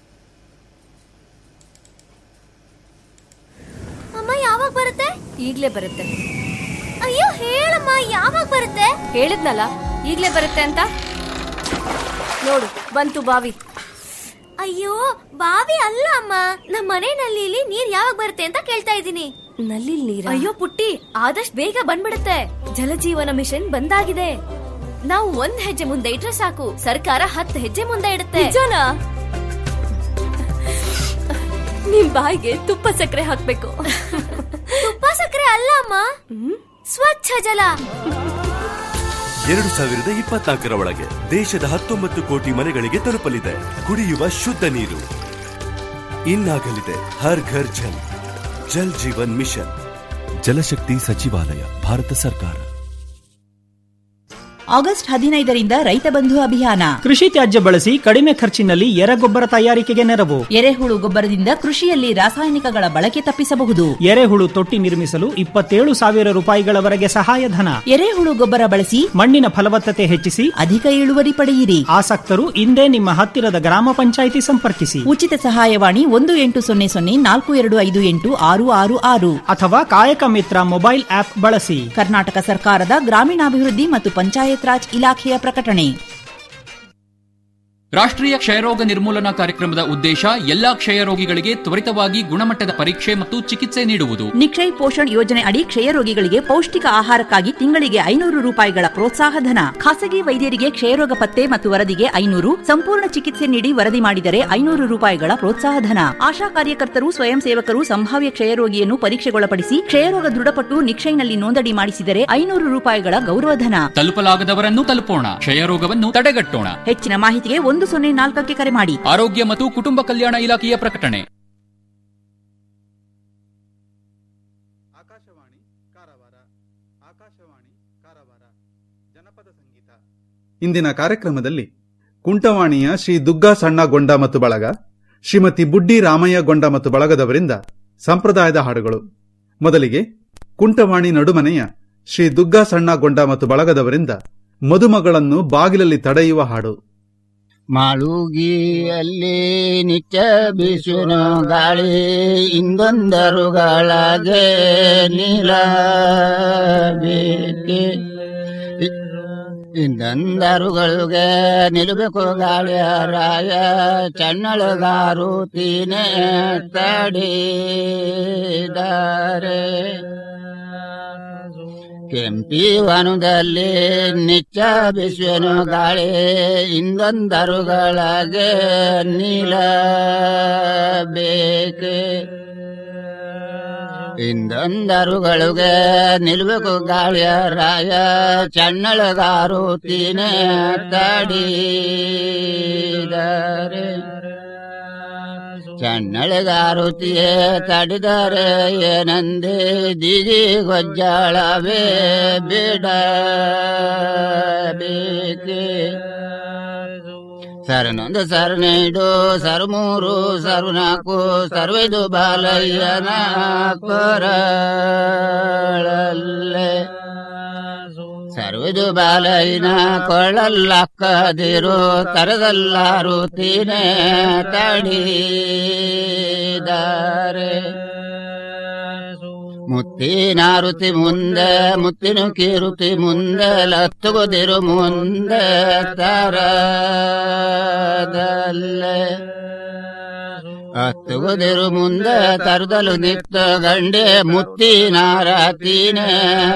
ಅಮ್ಮ ಯಾವಾಗ ಬರುತ್ತೆ ಈಗ್ಲೇ ಬರುತ್ತೆ ಅಯ್ಯೋ ಹೇಳಮ್ಮ ಯಾವಾಗ ಬರುತ್ತೆ ಹೇಳಿದ್ನಲ್ಲ ಈಗ್ಲೇ ಬರುತ್ತೆ ಅಂತ ನೋಡು ಬಂತು ಬಾವಿ ಅಯ್ಯೋ ಬಾವಿ ಅಲ್ಲ ಅಮ್ಮ ನಮ್ಮ ಮನೆ ನಲ್ಲಿಲಿ ನೀರ್ ಯಾವಾಗ ಬರುತ್ತೆ ಅಂತ ಕೇಳ್ತಾ ಇದ್ದೀನಿ ನಲ್ಲಿ ನೀರ ಅಯ್ಯೋ ಪುಟ್ಟಿ ಆದಷ್ಟು ಬೇಗ ಬಂದ್ಬಿಡುತ್ತೆ ಜಲಜೀವನ ಮಿಷನ್ ಬಂದಾಗಿದೆ ನಾವು ಒಂದ್ ಹೆಜ್ಜೆ ಮುಂದೆ ಇಟ್ರೆ ಸಾಕು ಸರ್ಕಾರ ಹತ್ತು ಹೆಜ್ಜೆ ಮುಂದೆ ಇಡುತ್ತೆ ನಿಮ್ ಬಾಯಿಗೆ ತುಪ್ಪ ಸಕ್ಕರೆ ಹಾಕ್ಬೇಕು ತುಪ್ಪ ಸಕ್ಕರೆ ಅಲ್ಲ ಅಮ್ಮ ಸ್ವಚ್ಛ ಜಲ ಎರಡು ಸಾವಿರದ ಇಪ್ಪತ್ನಾಲ್ಕರ ಒಳಗೆ ದೇಶದ ಹತ್ತೊಂಬತ್ತು ಕೋಟಿ ಮನೆಗಳಿಗೆ ತಲುಪಲಿದೆ ಕುಡಿಯುವ ಶುದ್ಧ ನೀರು ಇನ್ನಾಗಲಿದೆ ಹರ್ ಘರ್ ಜಲ್ ಜಲ್ ಜೀವನ್ ಮಿಷನ್ ಜಲಶಕ್ತಿ ಸಚಿವಾಲಯ ಭಾರತ ಸರ್ಕಾರ ಆಗಸ್ಟ್ ಹದಿನೈದರಿಂದ ರೈತ ಬಂಧು ಅಭಿಯಾನ ಕೃಷಿ ತ್ಯಾಜ್ಯ ಬಳಸಿ ಕಡಿಮೆ ಖರ್ಚಿನಲ್ಲಿ ಎರೆಗೊಬ್ಬರ ತಯಾರಿಕೆಗೆ ನೆರವು ಎರೆಹುಳು ಗೊಬ್ಬರದಿಂದ ಕೃಷಿಯಲ್ಲಿ ರಾಸಾಯನಿಕಗಳ ಬಳಕೆ ತಪ್ಪಿಸಬಹುದು ಎರೆಹುಳು ತೊಟ್ಟಿ ನಿರ್ಮಿಸಲು ಇಪ್ಪತ್ತೇಳು ಸಾವಿರ ರೂಪಾಯಿಗಳವರೆಗೆ ಸಹಾಯಧನ ಎರೆಹುಳು ಗೊಬ್ಬರ ಬಳಸಿ ಮಣ್ಣಿನ ಫಲವತ್ತತೆ ಹೆಚ್ಚಿಸಿ ಅಧಿಕ ಇಳುವರಿ ಪಡೆಯಿರಿ ಆಸಕ್ತರು ಇಂದೇ ನಿಮ್ಮ ಹತ್ತಿರದ ಗ್ರಾಮ ಪಂಚಾಯಿತಿ ಸಂಪರ್ಕಿಸಿ ಉಚಿತ ಸಹಾಯವಾಣಿ ಒಂದು ಎಂಟು ಸೊನ್ನೆ ಸೊನ್ನೆ ನಾಲ್ಕು ಎರಡು ಐದು ಎಂಟು ಆರು ಆರು ಆರು ಅಥವಾ ಕಾಯಕ ಮಿತ್ರ ಮೊಬೈಲ್ ಆಪ್ ಬಳಸಿ ಕರ್ನಾಟಕ ಸರ್ಕಾರದ ಗ್ರಾಮೀಣಾಭಿವೃದ್ಧಿ ಮತ್ತು ಪಂಚಾಯತ್ ರಾಜ್ ಇಲಾಖೆಯ ಪ್ರಕಟಣೆ ರಾಷ್ಟ್ರೀಯ ಕ್ಷಯರೋಗ ನಿರ್ಮೂಲನಾ ಕಾರ್ಯಕ್ರಮದ ಉದ್ದೇಶ ಎಲ್ಲಾ ಕ್ಷಯರೋಗಿಗಳಿಗೆ ತ್ವರಿತವಾಗಿ ಗುಣಮಟ್ಟದ ಪರೀಕ್ಷೆ ಮತ್ತು ಚಿಕಿತ್ಸೆ ನೀಡುವುದು ನಿಕ್ಷಯ್ ಪೋಷಣ್ ಯೋಜನೆ ಅಡಿ ಕ್ಷಯರೋಗಿಗಳಿಗೆ ಪೌಷ್ಟಿಕ ಆಹಾರಕ್ಕಾಗಿ ತಿಂಗಳಿಗೆ ಐನೂರು ರೂಪಾಯಿಗಳ ಪ್ರೋತ್ಸಾಹಧನ ಖಾಸಗಿ ವೈದ್ಯರಿಗೆ ಕ್ಷಯರೋಗ ಪತ್ತೆ ಮತ್ತು ವರದಿಗೆ ಐನೂರು ಸಂಪೂರ್ಣ ಚಿಕಿತ್ಸೆ ನೀಡಿ ವರದಿ ಮಾಡಿದರೆ ಐನೂರು ರೂಪಾಯಿಗಳ ಪ್ರೋತ್ಸಾಹಧನ ಆಶಾ ಕಾರ್ಯಕರ್ತರು ಸ್ವಯಂ ಸೇವಕರು ಸಂಭಾವ್ಯ ಕ್ಷಯರೋಗಿಯನ್ನು ಪರೀಕ್ಷೆಗೊಳಪಡಿಸಿ ಕ್ಷಯರೋಗ ದೃಢಪಟ್ಟು ನಿಕ್ಷಯ್ನಲ್ಲಿ ನೋಂದಣಿ ಮಾಡಿಸಿದರೆ ಐನೂರು ರೂಪಾಯಿಗಳ ಗೌರವಧನ ತಲುಪಲಾಗದವರನ್ನು ತಲುಪೋಣ ಕ್ಷಯರೋಗವನ್ನು ತಡೆಗಟ್ಟೋಣ ಹೆಚ್ಚಿನ ಮಾಹಿತಿಗೆ ಒಂದು ಸೊನ್ನೆ ನಾಲ್ಕಕ್ಕೆ ಕರೆ ಮಾಡಿ ಆರೋಗ್ಯ ಮತ್ತು ಕುಟುಂಬ ಕಲ್ಯಾಣ ಇಲಾಖೆಯ ಪ್ರಕಟಣೆ ಇಂದಿನ ಕಾರ್ಯಕ್ರಮದಲ್ಲಿ ಕುಂಟವಾಣಿಯ ಶ್ರೀ ದುಗ್ಗಾ ಸಣ್ಣ ಗೊಂಡ ಮತ್ತು ಬಳಗ ಶ್ರೀಮತಿ ಬುಡ್ಡಿ ರಾಮಯ್ಯ ಗೊಂಡ ಮತ್ತು ಬಳಗದವರಿಂದ ಸಂಪ್ರದಾಯದ ಹಾಡುಗಳು ಮೊದಲಿಗೆ ಕುಂಟವಾಣಿ ನಡುಮನೆಯ ಶ್ರೀ ದುಗ್ಗಾ ಸಣ್ಣ ಗೊಂಡ ಮತ್ತು ಬಳಗದವರಿಂದ ಮದುಮಗಳನ್ನು ಬಾಗಿಲಲ್ಲಿ ತಡೆಯುವ ಹಾಡು ಮಾಳುಗಿಯಲ್ಲಿ ನಿತ್ಯ ಬೀಸುನ ಗಾಳಿ ಇಂದೊಂದರುಗಳಾಗೆ ನೀಲ ಬೇಕೆ ಇಂದೊಂದರುಗಳಿಗೆ ನಿಲ್ಲಬೇಕು ಗಾಳಿಯ ರಾಯ ಚನ್ನಳಗಾರು ತೀನೆ ತಡಿದಾರೆ ಕೆಂಪಿ ವನದಲ್ಲಿ ನಿತ್ಯ ಬಿಸುವನು ಗಾಳಿ ಇಂದೊಂದರುಗಳಗೆ ನೀಲ ಬೇಕೆ ಇಂದೊಂದರುಗಳಿಗೆ ನಿಲ್ಬೇಕು ಗಾಳಿಯ ರಾಯ ಚನ್ನಳಗಾರು ತೀನೆ ತಡಿದಾರೆ ಚನ್ನಳಗಾರುತಿಯೇ ತಡಿದರೆ ಏನಂದೆ ದಿಗಿ ಗೊಜ್ಜಾಳವೇ ಬೇಡ ಬೇಕೆ ಸರನೊಂದು ಸರನೈದು ಸರ್ಮೂರು ಸರ್ವನಾಲ್ಕು ಸರ್ವೈದು ಬಾಲಯ್ಯನ ಕೊರಳಲ್ಲೇ ಸರ್ವದು ಬಾಲಯ್ಯನ ಕೊಳ್ಳಲ್ಲಕ್ಕದಿರು ತರದಲ್ಲಾರು ತೀನೆ ತಡಿದಾರೆ ಮುತ್ತಿನಾರುತಿ ಮುಂದೆ ಮುತ್ತಿನ ಕೀರುತಿ ಮುಂದೆ ಲತ್ತುಗುದಿರು ಮುಂದೆ ತರದಲ್ಲೇ ಹತ್ತುಗುದಿರು ಮುಂದೆ ತರದಲು ನಿತ್ತ ಗಂಡೆ ಮುತ್ತಿನಾರ ತೀನೆ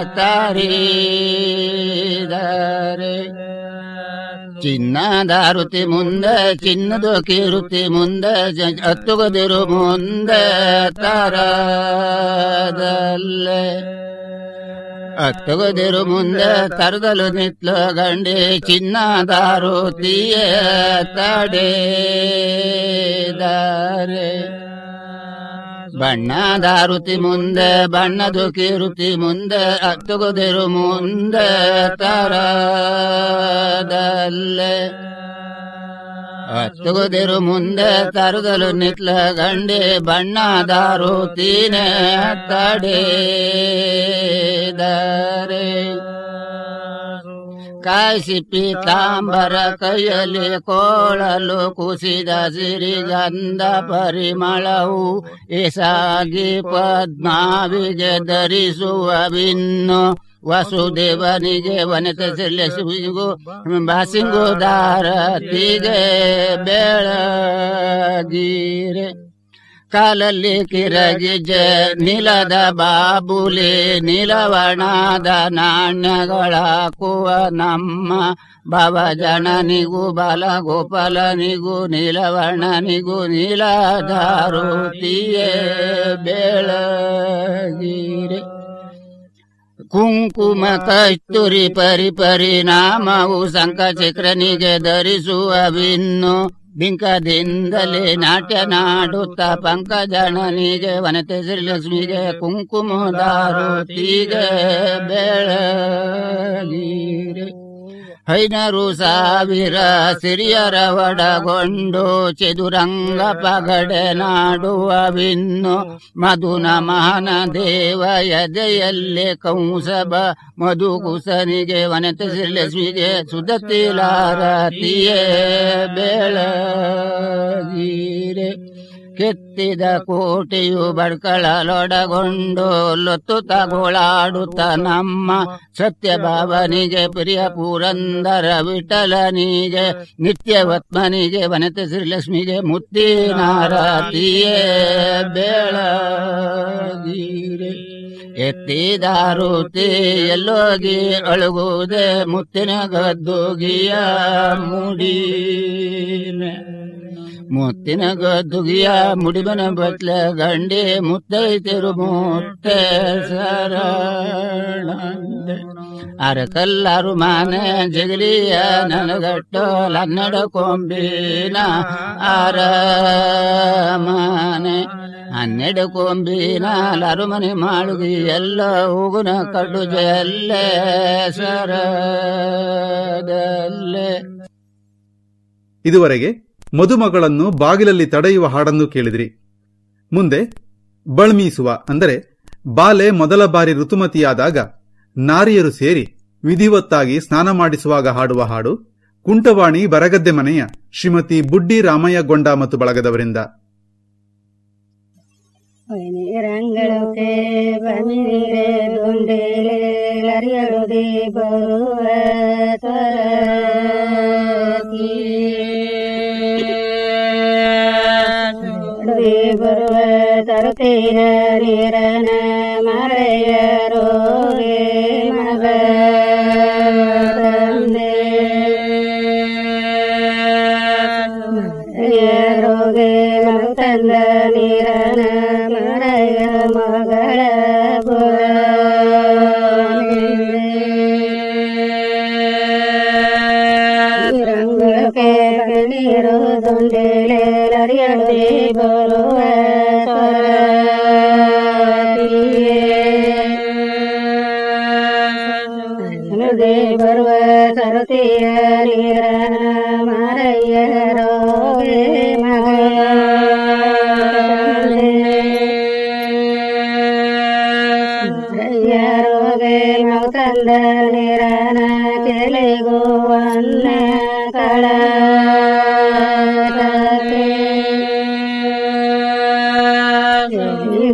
ತಾರಿದಾರೆ ಚಿನ್ನದಾರುತಿ ಮುಂದೆ ಚಿನ್ನದು ಕೀರುತಿ ಮುಂದೆ ಜ- ಹತ್ತುಗುದಿರು ಮುಂದೆ ತರದಲ್ಲೇ ಹತ್ತುಗುದಿರು ಮುಂದೆ ತರದಲು ನಿತ್ಲ ಗಂಡೆ ಚಿನ್ನದಾರುತಿಯೇ ತಡೆದಾರೆ ಬಣ್ಣದಾರುತಿ ಮುಂದೆ ಬಣ್ಣದು ಕಿರುತಿ ಮುಂದೆ ಹತ್ತುಗುದಿರು ಮುಂದೆ ತರದಲ್ಲೇ ಹತ್ತುಗುದಿರು ಮುಂದೆ ತರದಲು ನಿತ್ಲ ಗಂಡೆ ಬಣ್ಣದಾರುತಿನೇ ತಡೆದಾರೆ ಕಾಯಿಸಿ ಪೀತಾಂಬರ ಕೈಯಲ್ಲಿ ಕೋಳಲು ಕುಸಿದ ಸಿರಿಗಂಧ ಪರಿಮಳವು ಎಸಾಗಿ ಪದ್ಮಾವಿಗೆ ಧರಿಸುವ ಬಿನ್ನು ವಸುದೇವನಿಗೆ ವನಿತ ಸೆಲ್ಲೆಸುವಿಗೂ ಬಾಸಿಂಗುದಾರತಿಗೆ ಬೆಳಗೀರೆ ಕಾಲಲ್ಲಿ ಕಿರಗಿಜ ನಿಲದ ಬಾಬುಲಿ ನಿಲವಣದ ನಾಣ್ಯಗಳಾಕುವ ನಮ್ಮ ಭವಜನನಿಗೂ ಬಲ ಗೋಪಾಲನಿಗೂ ನೀಲವರ್ಣನಿಗೂ ನೀಲದಾರುತಿಯೇ ಬೆಳಗೀರೆ ಕುಂಕುಮ ಕಸ್ತೂರಿ ಪರಿ ಪರಿಣಾಮವು ಶಂಖಚಕ್ರನಿಗೆ ಧರಿಸುವ ಬಿನ್ನು ಬಿಂಕದಿಂದಲೇ ನಾಟ್ಯ ನಾಡುತ್ತ ಪಂಕಜನನಿಗೆ ವನತೆ ಶ್ರೀಲಕ್ಷ್ಮಿಗೆ ಕುಂಕುಮದಾರುತಿಗೆ ಬೆಳಗೀರೆ ಐನರು ಸಾವಿರ ಸಿರಿಯರ ಒಡಗೊಂಡು ಚದುರಂಗ ಪಗಡೆ ನಾಡುವ ಬಿನ್ನು ಮಧುನ ಮಹನ ದೇವ ಎದೆಯಲ್ಲೇ ಕಂಸಬ ಮಧುಕುಸನಿಗೆ ವನತ ಶ್ರೀಲಕ್ಷ್ಮಿಗೆ ಸುಧತಿಲಾರತಿಯೇ ಬೆಳಗೀರೆ ಕೆತ್ತಿದ ಕೋಟೆಯು ಬಡ್ಕಳಲೊಡಗೊಂಡು ಲೊತ್ತು ತಗೋಳಾಡುತ್ತ ನಮ್ಮ ಸತ್ಯಭಾವನಿಗೆ ಪ್ರಿಯ ಪುರಂದರ ವಿಠಲನಿಗೆ ನಿತ್ಯವತ್ಮನಿಗೆ ವನತೆ ಶ್ರೀಲಕ್ಷ್ಮಿಗೆ ಮುತ್ತಿನಾರತಿಯೇ ಬೆಳಗೀರೆ ಎತ್ತಿದಾರುತಿ ಎಲ್ಲೋಗಿ ಅಳುಗುವುದೇ ಮುತ್ತಿನ ಗದ್ದುಗಿಯ ಮುಡಿನೆ ಮುತ್ತಿನ ಗದ್ದುಗಿಯ ಮುಡಿಬನ ಬಟ್ಲ ಗಂಡೆ ಮುತ್ತೈತಿರು ಮುತ್ತೆ ಸರಣ ಅರಕಲ್ಲಾರು ಮಾನೆ ಜಗಲಿಯ ನನಗಟ್ಟು ಲನ್ನಡ ಕೊಂಬಿನ ಅರ ಮಾನೆ ಹನ್ನೆರಡು ಕೊಂಬಿನ ಲರುಮನೆ ಮಾಳುಗಿ ಎಲ್ಲ ಹೋಗುನ ಕಡು ಜಲ್ಲೆ ಸರದಲ್ಲೇ ಇದುವರೆಗೆ ಮದುಮಗಳನ್ನು ಬಾಗಿಲಲ್ಲಿ ತಡೆಯುವ ಹಾಡನ್ನು ಕೇಳಿದಿರಿ ಮುಂದೆ ಬಳ್ಮೀಸುವ ಅಂದರೆ ಬಾಲೆ ಮೊದಲ ಬಾರಿ ಋತುಮತಿಯಾದಾಗ ನಾರಿಯರು ಸೇರಿ ವಿಧಿವತ್ತಾಗಿ ಸ್ನಾನ ಮಾಡಿಸುವಾಗ ಹಾಡುವ ಹಾಡು ಕುಂಟವಾಣಿ ಬರಗದ್ದೆ ಮನೆಯ ಶ್ರೀಮತಿ ಬುಡ್ಡಿ ರಾಮಯ್ಯ ಗೊಂಡ ಮತ್ತು ಬಳಗದವರಿಂದ ರಂಗಳತೆ ಬಮಿರೆ ದೊಂಡೆಲೆ ಲರಿಯಡುದೆ ಬರುವ ತರತಿ ಬರುವ ತರುತ್ತೇನ ನೀರನ ಮರೆಯರೋಗೆ ಮಗ ತಂದೆ ರೋಗೆ ಮಗು ತಂದ ನೀರನ ಮರೆಯ ಮಗಳ ರಂಗಕ್ಕೆ ನೀರು ದೊಂಡೆಲೆ ಹರಿಯದೆ ಬರುವ ಸರತಿಯೇ ಬರುವ ಸರತಿಯ ನೀರನ ಮಾರಯ್ಯ ರೋಗೆ ಮಗ ರೋಗೆ ಮಗ ತಂದ ನೀರನ ಕೆಲೆಗೋ